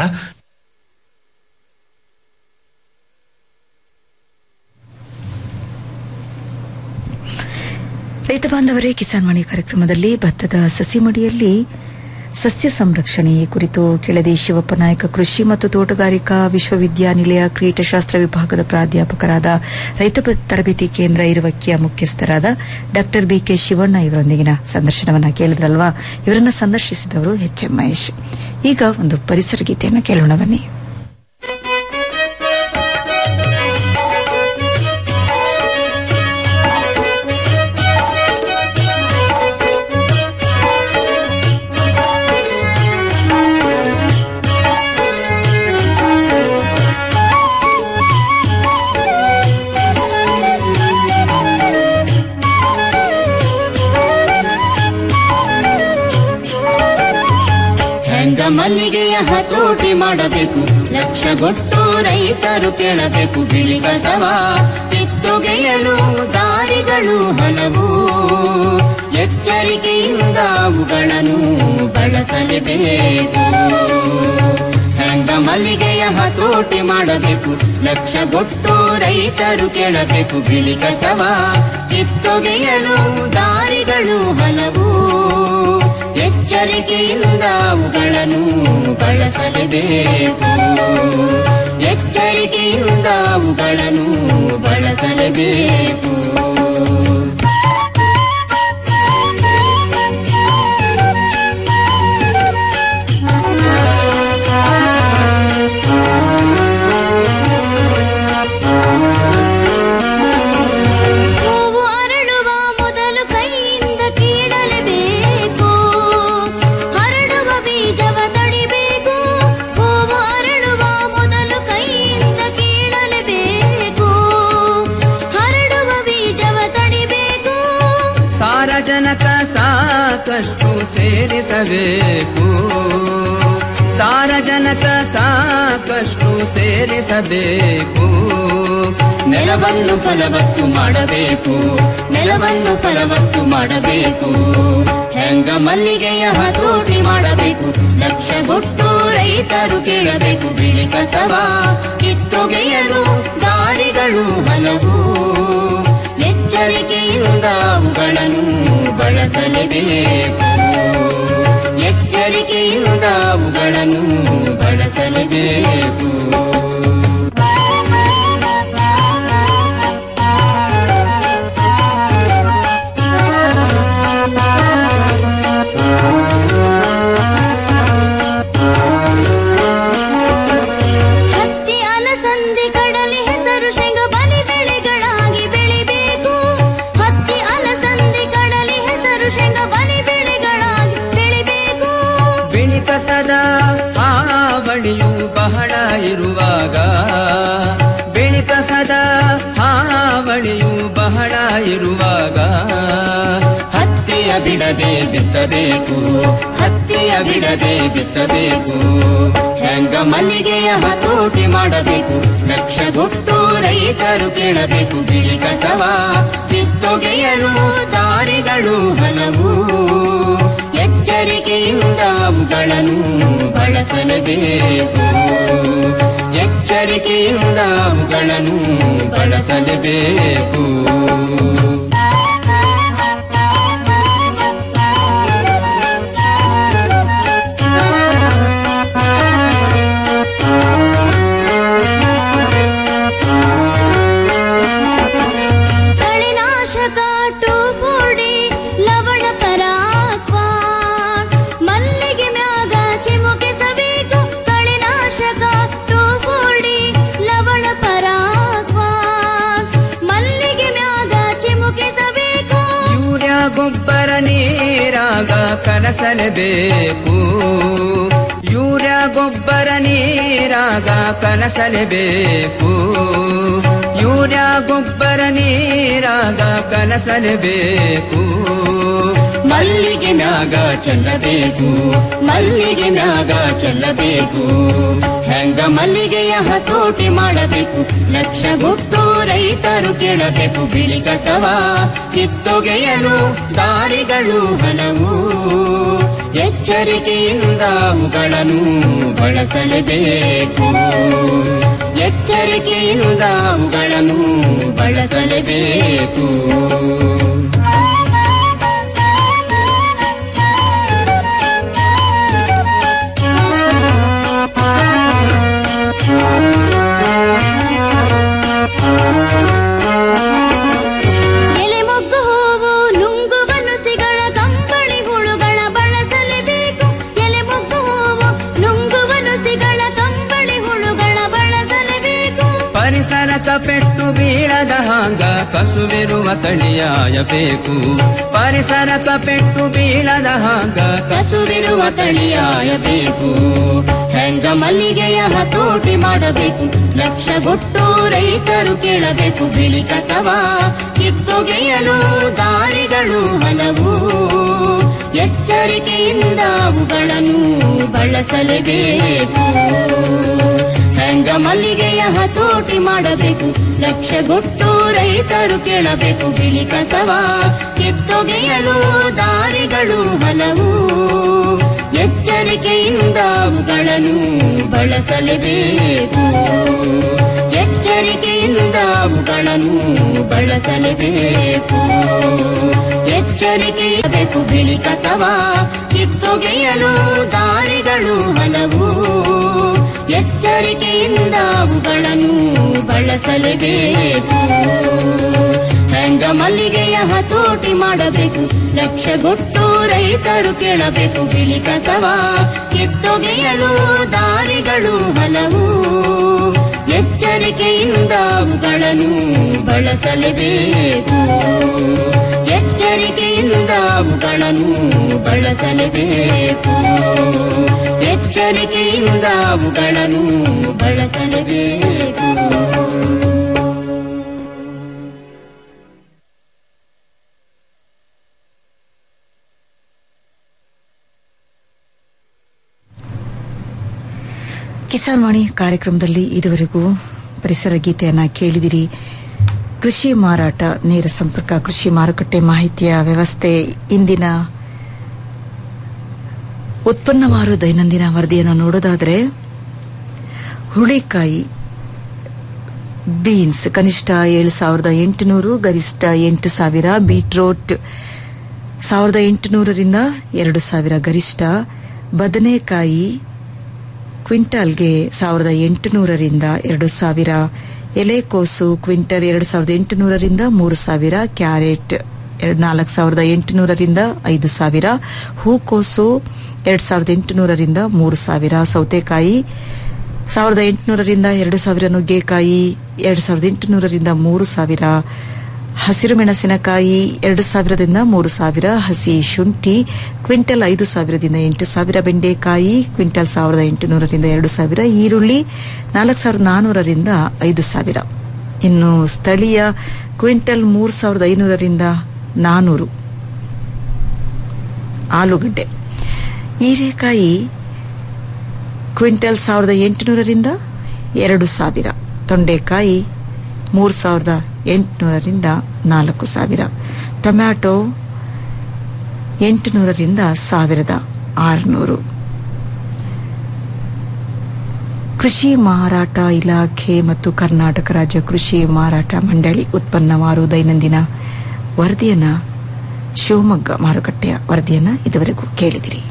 ರೈತ ಬಾಂಧವರೇ ಕಿಸಾನ್ ವಾಣಿ ಕಾರ್ಯಕ್ರಮದಲ್ಲಿ ಭತ್ತದ ಸಸಿ ಮಡಿಯಲ್ಲಿ ಸಸ್ಯ ಸಂರಕ್ಷಣೆ ಕುರಿತು ಕೆಳದಿ ಶಿವಪ್ಪ ನಾಯಕ ಕೃಷಿ ಮತ್ತು ತೋಟಗಾರಿಕಾ ವಿಶ್ವವಿದ್ಯಾನಿಲಯ ಕೀಟಶಾಸ್ತ್ರ ವಿಭಾಗದ ಪ್ರಾಧ್ಯಾಪಕರಾದ ರೈತ ಬ- ತರಬೇತಿ ಕೇಂದ್ರ ಇರುವಕ್ಕಿಯ ಮುಖ್ಯಸ್ಥರಾದ ಡಾ ಬಿಕೆ ಶಿವಣ್ಣ ಇವರೊಂದಿಗಿನ ಸಂದರ್ಶನವನ್ನ ಕೇಳಿದ್ರಲ್ವಾ ಇವರನ್ನ ಸಂದರ್ಶಿಸಿದವರು ಎಚ್ ಎಂ ಮಹೇಶ್ ಈಗ ಒಂದು ಪರಿಸರ ಗೀತೆಯನ್ನು ಕೇಳೋಣ ಬನ್ನಿ ಹತೋಟಿ ಮಾಡಬೇಕು ಲಕ್ಷಗೊಟ್ಟು ರೈತರು ಕೇಳಬೇಕು ಬಿಳಿ ಕಸವ ಕಿತ್ತೊಗೆಯಲು ದಾರಿಗಳು ಹಲವು ಎಚ್ಚರಿಕೆಯಿಂದ ಅವುಗಳನ್ನು ಬಳಸಲೇಬೇಕು ಹೆಂಗ ಮಲ್ಲಿಗೆಯ ಹತೋಟಿ ಮಾಡಬೇಕು ಲಕ್ಷಗೊಟ್ಟು ರೈತರು ಕೇಳಬೇಕು ಬಿಳಿ ಕಸವ ಕಿತ್ತೊಗೆಯಲು ದಾರಿಗಳು ಹಲವು ಎಚ್ಚರಿಕೆಯಿಂದ ಅವುಗಳನ್ನು ಬಳಸಲೇಬೇಕು ಎಚ್ಚರಿಕೆಯಿಂದ ಅವುಗಳನ್ನು ಬಳಸಲೇಬೇಕು ಹೂವು ಅರಳುವ ಮೊದಲು ಕೈಯಿಂದ ಕೀಳಲೇಬೇಕು ಹರಡುವ ಬೀಜವ ತಡಿಬೇಕು ಹೂವು ಅರಳುವ ಮೊದಲು ಕೈಯಿಂದ ಕೀಳಲೇಬೇಕು ಹರಡುವ ಬೀಜವ ತಡಿಬೇಕು ಸಾರಜನಕ ಸಾಕಷ್ಟು ಸೇರಿಸಬೇಕು ಸಾರಜನಕ ಸಾಕಷ್ಟು ಸೇರಿಸಬೇಕು ನೆಲವನ್ನು ಫಲವತ್ತು ಮಾಡಬೇಕು ನೆಲವನ್ನು ಫಲವತ್ತು ಮಾಡಬೇಕು ಹೆಂಗ ಮಲ್ಲಿಗೆಯ ಹತೋಟಿ ಮಾಡಬೇಕು ಲಕ್ಷಗೊಟ್ಟು ರೈತರು ಕೇಳಬೇಕು ಬಿಳಿ ಕಸವ ಕಿತ್ತೊಗೆಯಲು ದಾರಿಗಳು ಹಲವು ಎಚ್ಚರಿಕೆಯಿಂದ ಅವುಗಳನ್ನು ಬಳಸಲೇಬೇಕು ಎಚ್ಚರಿಕೆಯಿಂದ ಅವುಗಳನ್ನು ಬಳಸಲೇಬೇಕು ಹತ್ತಿ ಅಲಸಂದಿ ಕಡಲೆ ಹೆಸರು ಶೇಂಗ ಬಲಿ ಬೆಳೆಗಳಾಗಿ ಬೆಳಿಬೇಕು ಹತ್ತಿ ಅಲಸಂದಿ ಕಡಲೆ ಹೆಸರು ಶೇಂಗ ಬಲಿ ಬೆಳೆಗಳಾಗಿ ಬೆಳಿಬೇಕು ಬಿಳಿ ಕಸದ ಹಾವಳಿಯು ಬಹಳ ಇರುವಾಗ ಬಿಳಿ ಕಸದ ಹಾವಳಿಯು ಬಹಳ ಇರುವಾಗ ಹತ್ತಿಯ ಬಿಡದೆ ಬಿತ್ತಬೇಕು ಹತ್ತಿಯ ಬಿಡದೆ ಬಿತ್ತಬೇಕು ಹೆಂಗ ಮಲ್ಲಿಗೆಯ ಹತೋಟಿ ಮಾಡಬೇಕು ಲಕ್ಷಗೊಟ್ಟು ರೈತರು ಕೇಳಬೇಕು ಬಿಳಿ ಕಸವ ಕಿತ್ತೊಗೆಯಲು ದಾರಿಗಳು ಹಲವು ಎಚ್ಚರಿಕೆಯಿಂದ ಅವುಗಳನ್ನು ಬಳಸಲೇಬೇಕು ಎಚ್ಚರಿಕೆಯಿಂದ ಅವುಗಳನ್ನು ಬಳಸಲೇಬೇಕು ಕಳೆನಾಶಕ ಟೋಪುಡಿ ಲವಣ ಪರಾಕ್ವ ಮಲ್ಲಿಗೆ ಮ್ಯಾಗ ಚಿಮುಕಿಸಬೇಕು ಕಳೆನಾಶಕ ಟೋಪುಡಿ ಲವಣ ಪರಾಕ್ವ ಮಲ್ಲಿಗೆ ಮ್ಯಾಗ ಚಿಮುಕಿಸಬೇಕು ಯೂರಿಯಾ ಗೊಬ್ಬರ ನೀರಾಗ ಕಲಸಲೇಬೇಕು ಯೂರಿಯಾ ಗೊಬ್ಬರ ನೀರಾಗ ಕಲಸಲೇಬೇಕು ಯೂರಿಯಾ ಗೊಬ್ಬರ ನೀರಾಗ ಕಲಸಲೇಬೇಕು ಮಲ್ಲಿಗೆ ಮ್ಯಾಗ ಚೆಲ್ಲಬೇಕು ಮಲ್ಲಿಗೆ ಮ್ಯಾಗ ಚೆಲ್ಲಬೇಕು ಹೆಂಗ ಮಲ್ಲಿಗೆಯ ಹತೋಟಿ ಮಾಡಬೇಕು ಲಕ್ಷಗೊಟ್ಟು ರೈತರು ಕೇಳಬೇಕು ಬಿಳಿ ಕಸವ ಕಿತ್ತೊಗೆಯಲು ದಾರಿಗಳು ಹಲವು ಎಚ್ಚರಿಕೆಯಿಂದ ಅವುಗಳನ್ನು ಬಳಸಲೇಬೇಕು ಎಚ್ಚರಿಕೆಯಿಂದ ಅವುಗಳನ್ನು ಬಳಸಲೇಬೇಕು ಎಲೆ ಮೊಗ್ಗು ಹೂವು ನುಂಗುವ ನುಸಿಗಳ ಕಂಬಳಿ ಹುಳುಗಳ ಬಳಸಲೇಬೇಕು ಎಲೆ ಮೊಗ್ಗು ಹೂವು ನುಂಗುವ ನುಸಿಗಳ ಕಂಬಳಿ ಹುಳುಗಳ ಬಳಸಲೇಬೇಕು ಪರಿಸರ ಪೆಟ್ಟು ಬೀಳದ ಹಾಂಗ ಕಸುವಿರುವ ತಳಿಯಾಯಬೇಕು ಪರಿಸರಕ ಪೆಟ್ಟು ಬೀಳದ ಹಾಂಗ ಕಸುವಿರುವ ತಳಿಯಾಯಬೇಕು ಹೆಂಗ ಮಲ್ಲಿಗೆಯ ಹತೋಟಿ ಮಾಡಬೇಕು ಲಕ್ಷಗೊಟ್ಟು ರೈತರು ಕೇಳಬೇಕು ಬಿಳಿ ಕಸವ ಕಿತ್ತೊಗೆಯಲು ದಾರಿಗಳು ಹಲವು ಎಚ್ಚರಿಕೆಯಿಂದ ಅವುಗಳನ್ನು ಬಳಸಲೇಬೇಕು ಹೆಂಗ ಮಲ್ಲಿಗೆಯ ಹತೋಟಿ ಮಾಡಬೇಕು ಲಕ್ಷಗೊಟ್ಟು ರೈತರು ಕೇಳಬೇಕು ಬಿಳಿ ಕಸವ ಕಿತ್ತೊಗೆಯಲು ದಾರಿಗಳು ಹಲವು ಎಚ್ಚರಿಕೆಯಿಂದ ಅವುಗಳನ್ನು ಬಳಸಲೇಬೇಕು ಎಚ್ಚರಿಕೆಯಿಂದ ಅವುಗಳನ್ನು ಬಳಸಲೇಬೇಕು ಎಚ್ಚರಿಕೆಯಬೇಕು ಬಿಳಿ ಕಸವ ಕಿತ್ತೊಗೆಯಲು ದಾರಿಗಳು ಹಲವು ಎಚ್ಚರಿಕೆಯಿಂದ ಅವುಗಳನ್ನು ಬಳಸಲೇಬೇಕು ಹೆಂಗ ಮಲ್ಲಿಗೆಯ ಹತೋಟಿ ಮಾಡಬೇಕು ಲಕ್ಷಗೊಟ್ಟು ರೈತರು ಕೇಳಬೇಕು ಬಿಳಿ ಕಸವ ಕಿತ್ತೊಗೆಯಲು ದಾರಿಗಳು ಹಲವು ಎಚ್ಚರಿಕೆಯಿಂದ ಅವುಗಳನ್ನು ಬಳಸಲೇಬೇಕು ಎಚ್ಚರಿಕೆಯಿಂದ ಅವುಗಳನ್ನು ಬಳಸಲೇಬೇಕು ಎಚ್ಚರಿಕೆಯಿಂದ ಅವುಗಳನ್ನು ಬಳಸಲೇಬೇಕು ಕಿಸಾನ್ ವಾಣಿ ಕಾರ್ಯಕ್ರಮದಲ್ಲಿ ಇದುವರೆಗೂ ಪರಿಸರ ಗೀತೆಯನ್ನ ಕೇಳಿದಿರಿ ಕೃಷಿ ಮಾರಾಟ ನೇರ ಸಂಪರ್ಕ ಕೃಷಿ ಮಾರುಕಟ್ಟೆ ಮಾಹಿತಿಯ ವ್ಯವಸ್ಥೆ ಇಂದಿನ ಉತ್ಪನ್ನವಾರು ದೈನಂದಿನ ವರದಿಯನ್ನು ನೋಡೋದಾದರೆ ಹುರುಳಿಕಾಯಿ ಬೀನ್ಸ್ ಕನಿಷ್ಠ ಏಳು ಸಾವಿರದ ಎಂಟುನೂರು ಗರಿಷ್ಠ ಎಂಟು ಸಾವಿರ ಬೀಟ್ರೋಟ್ ಸಾವಿರದ ಎಂಟುನೂರರಿಂದ ಎರಡು ಸಾವಿರ ಗರಿಷ್ಠ ಬದನೆಕಾಯಿ ಕ್ವಿಂಟಾಲ್ಗೆ ಸಾವಿರದ ಎಂಟುನೂರರಿಂದ ಎರಡು ಸಾವಿರ ಎಲೆಕೋಸು ಕ್ವಿಂಟಲ್ ಎರಡು ಸಾವಿರದ ಎಂಟುನೂರರಿಂದ ಮೂರು ಸಾವಿರ ಕ್ಯಾರೆಟ್ ಎರಡು ನಾಲ್ಕು ಸಾವಿರದ ಎಂಟುನೂರರಿಂದ ಐದು ಸಾವಿರ ಹೂಕೋಸು ಎರಡು ಸಾವಿರದ ಎಂಟುನೂರರಿಂದ ಮೂರು ಸಾವಿರ ಸೌತೆಕಾಯಿ ಸಾವಿರದ ಎಂಟುನೂರರಿಂದ ಎರಡು ಸಾವಿರ ನುಗ್ಗೆಕಾಯಿ ಎರಡು ಸಾವಿರದ ಎಂಟುನೂರರಿಂದ ಮೂರು ಸಾವಿರ ಹಸಿರು ಮೆಣಸಿನಕಾಯಿ ಎರಡು ಸಾವಿರದಿಂದ ಮೂರು ಸಾವಿರ ಹಸಿ ಶುಂಠಿ ಕ್ವಿಂಟಲ್ ಐದು ಸಾವಿರದಿಂದ ಎಂಟು ಸಾವಿರ ಬೆಂಡೆಕಾಯಿ ಕ್ವಿಂಟಲ್ ಸಾವಿರದ ಎಂಟುನೂರರಿಂದ ಎರಡು ಸಾವಿರ ಈರುಳ್ಳಿ ನಾಲ್ಕು ಸಾವಿರದ ನಾನ್ನೂರರಿಂದ ಐದು ಸಾವಿರ ಇನ್ನು ಸ್ಥಳೀಯ ಕ್ವಿಂಟಲ್ ಮೂರು ಸಾವಿರದ ಐನೂರರಿಂದ ನಾನೂರು ಆಲೂಗಡ್ಡೆ ಹೀರೆಕಾಯಿ ಕ್ವಿಂಟಲ್ ಸಾವಿರದ ಎಂಟುನೂರರಿಂದ ಎರಡು ಸಾವಿರ ತೊಂಡೆಕಾಯಿ ಮೂರು ಸಾವಿರದ ಎಂಟುನೂರರಿಂದ ನಾಲ್ಕು ಸಾವಿರ ಟೊಮ್ಯಾಟೊ ಎಂಟುನೂರರಿಂದ ಸಾವಿರದ ಆರುನೂರು ಕೃಷಿ ಮಾರಾಟ ಇಲಾಖೆ ಮತ್ತು ಕರ್ನಾಟಕ ರಾಜ್ಯ ಕೃಷಿ ಮಾರಾಟ ಮಂಡಳಿ ಉತ್ಪನ್ನವಾರು ದೈನಂದಿನ ವರದಿಯನ್ನ ಶಿವಮೊಗ್ಗ ಮಾರುಕಟ್ಟೆಯ ವರದಿಯನ್ನ ಇದುವರೆಗೂ ಕೇಳಿದಿರಿ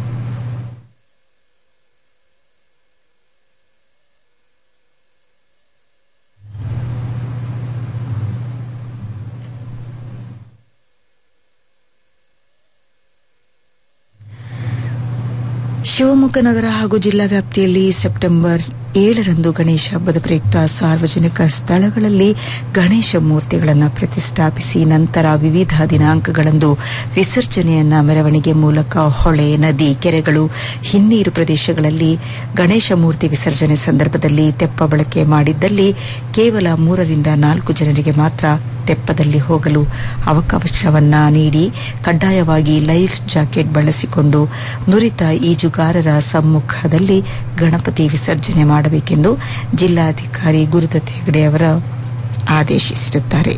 ಶಿವಮೊಗ್ಗ ನಗರ ಹಾಗೂ ಜಿಲ್ಲಾ ವ್ಯಾಪ್ತಿಯಲ್ಲಿ ಸೆಪ್ಟೆಂಬರ್ ಏಳರಂದು ಗಣೇಶ ಹಬ್ಬದ ಪ್ರಯುಕ್ತ ಸಾರ್ವಜನಿಕ ಸ್ಥಳಗಳಲ್ಲಿ ಗಣೇಶ ಮೂರ್ತಿಗಳನ್ನು ಪ್ರತಿಷ್ಠಾಪಿಸಿ ನಂತರ ವಿವಿಧ ದಿನಾಂಕಗಳಂದು ವಿಸರ್ಜನೆಯನ್ನ ಮೆರವಣಿಗೆ ಮೂಲಕ ಹೊಳೆ ನದಿ ಕೆರೆಗಳು ಹಿನ್ನೀರು ಪ್ರದೇಶಗಳಲ್ಲಿ ಗಣೇಶ ಮೂರ್ತಿ ವಿಸರ್ಜನೆ ಸಂದರ್ಭದಲ್ಲಿ ತೆಪ್ಪ ಬಳಕೆ ಮಾಡಿದ್ದಲ್ಲಿ ಕೇವಲ ಮೂರರಿಂದ ನಾಲ್ಕು ಜನರಿಗೆ ಮಾತ್ರ ತೆಪ್ಪದಲ್ಲಿ ಹೋಗಲು ಅವಕಾಶವನ್ನ ನೀಡಿ ಕಡ್ಡಾಯವಾಗಿ ಲೈಫ್ ಜಾಕೆಟ್ ಬಳಸಿಕೊಂಡು ನುರಿತ ಈಜುಗಾರರ ಸಮ್ಮುಖದಲ್ಲಿ ಗಣಪತಿ ವಿಸರ್ಜನೆ ಮಾಡಬೇಕೆಂದು ಜಿಲ್ಲಾಧಿಕಾರಿ ಗುರುದತ್ ಹೆಗಡೆ ಅವರ ಆದೇಶಿಸಿರುತ್ತಾರೆ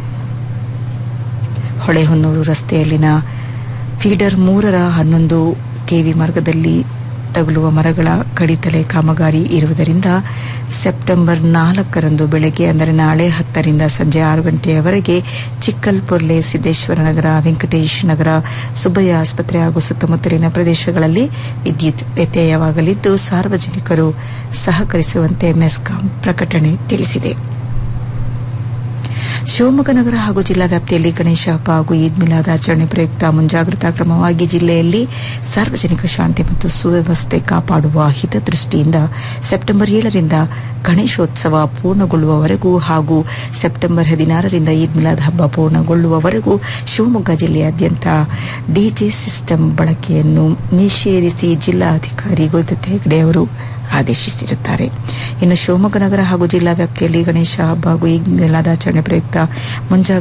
ಹೊಳೆಹೊನ್ನೂರು ರಸ್ತೆಯಲ್ಲಿನ ಫೀಡರ್ ಮೂರರ ಹನ್ನೊಂದು ಕೆವಿ ಮಾರ್ಗದಲ್ಲಿ ತಗುಲುವ ಮರಗಳ ಕಡಿತಲೆ ಕಾಮಗಾರಿ ಇರುವುದರಿಂದ ಸೆಪ್ಟೆಂಬರ್ ನಾಲ್ಕರಂದು ಬೆಳಗ್ಗೆ ಅಂದರೆ ನಾಳೆ ಹತ್ತರಿಂದ ಸಂಜೆ ಆರು ಗಂಟೆಯವರೆಗೆ ಚಿಕ್ಕಲ್ಪುರ್ಲೆ ಸಿದ್ದೇಶ್ವರ ನಗರ ವೆಂಕಟೇಶ್ ನಗರ ಸುಬ್ಬಯ್ಯ ಆಸ್ಪತ್ರೆ ಹಾಗೂ ಸುತ್ತಮುತ್ತಲಿನ ಪ್ರದೇಶಗಳಲ್ಲಿ ವಿದ್ಯುತ್ ವ್ಯತ್ಯಯವಾಗಲಿದ್ದು ಸಾರ್ವಜನಿಕರು ಸಹಕರಿಸುವಂತೆ ಮೆಸ್ಕಾಂ ಪ್ರಕಟಣೆ ತಿಳಿಸಿದೆ ಶಿವಮೊಗ್ಗ ನಗರ ಹಾಗೂ ಜಿಲ್ಲಾ ವ್ಯಾಪ್ತಿಯಲ್ಲಿ ಗಣೇಶ ಹಬ್ಬ ಹಾಗೂ ಈದ್ ಮಿಲಾದ್ ಆಚರಣೆ ಪ್ರಯುಕ್ತ ಮುಂಜಾಗ್ರತಾ ಕ್ರಮವಾಗಿ ಜಿಲ್ಲೆಯಲ್ಲಿ ಸಾರ್ವಜನಿಕ ಶಾಂತಿ ಮತ್ತು ಸುವ್ಯವಸ್ಥೆ ಕಾಪಾಡುವ ಹಿತದೃಷ್ಟಿಯಿಂದ ಸೆಪ್ಟೆಂಬರ್ ಏಳರಿಂದ ಗಣೇಶೋತ್ಸವ ಪೂರ್ಣಗೊಳ್ಳುವವರೆಗೂ ಹಾಗೂ ಸೆಪ್ಟೆಂಬರ್ ಹದಿನಾರರಿಂದ ಈದ್ ಮಿಲಾದ್ ಹಬ್ಬ ಪೂರ್ಣಗೊಳ್ಳುವವರೆಗೂ ಶಿವಮೊಗ್ಗ ಜಿಲ್ಲೆಯಾದ್ಯಂತ ಡಿಜೆ ಸಿಸ್ಟಮ್ ಬಳಕೆಯನ್ನು ನಿಷೇಧಿಸಿ ಜಿಲ್ಲಾಧಿಕಾರಿ ಗೋದತ್ತ ಹೆಗ್ಡೆ ಅವರು ಆದೇಶಿಸಿರುತ್ತಾರೆ ಇನ್ನು ಶಿವಮೊಗ್ಗ ನಗರ ಹಾಗೂ ಜಿಲ್ಲಾ ವ್ಯಾಪ್ತಿಯಲ್ಲಿ ಗಣೇಶ ಹಬ್ಬ ಹಾಗೂ ಈದ್ ಮಿಲಾದ್ ಆಚರಣೆ ಪ್ರಯುಕ್ತ ಮುಂಜಾಗ್ರತಾ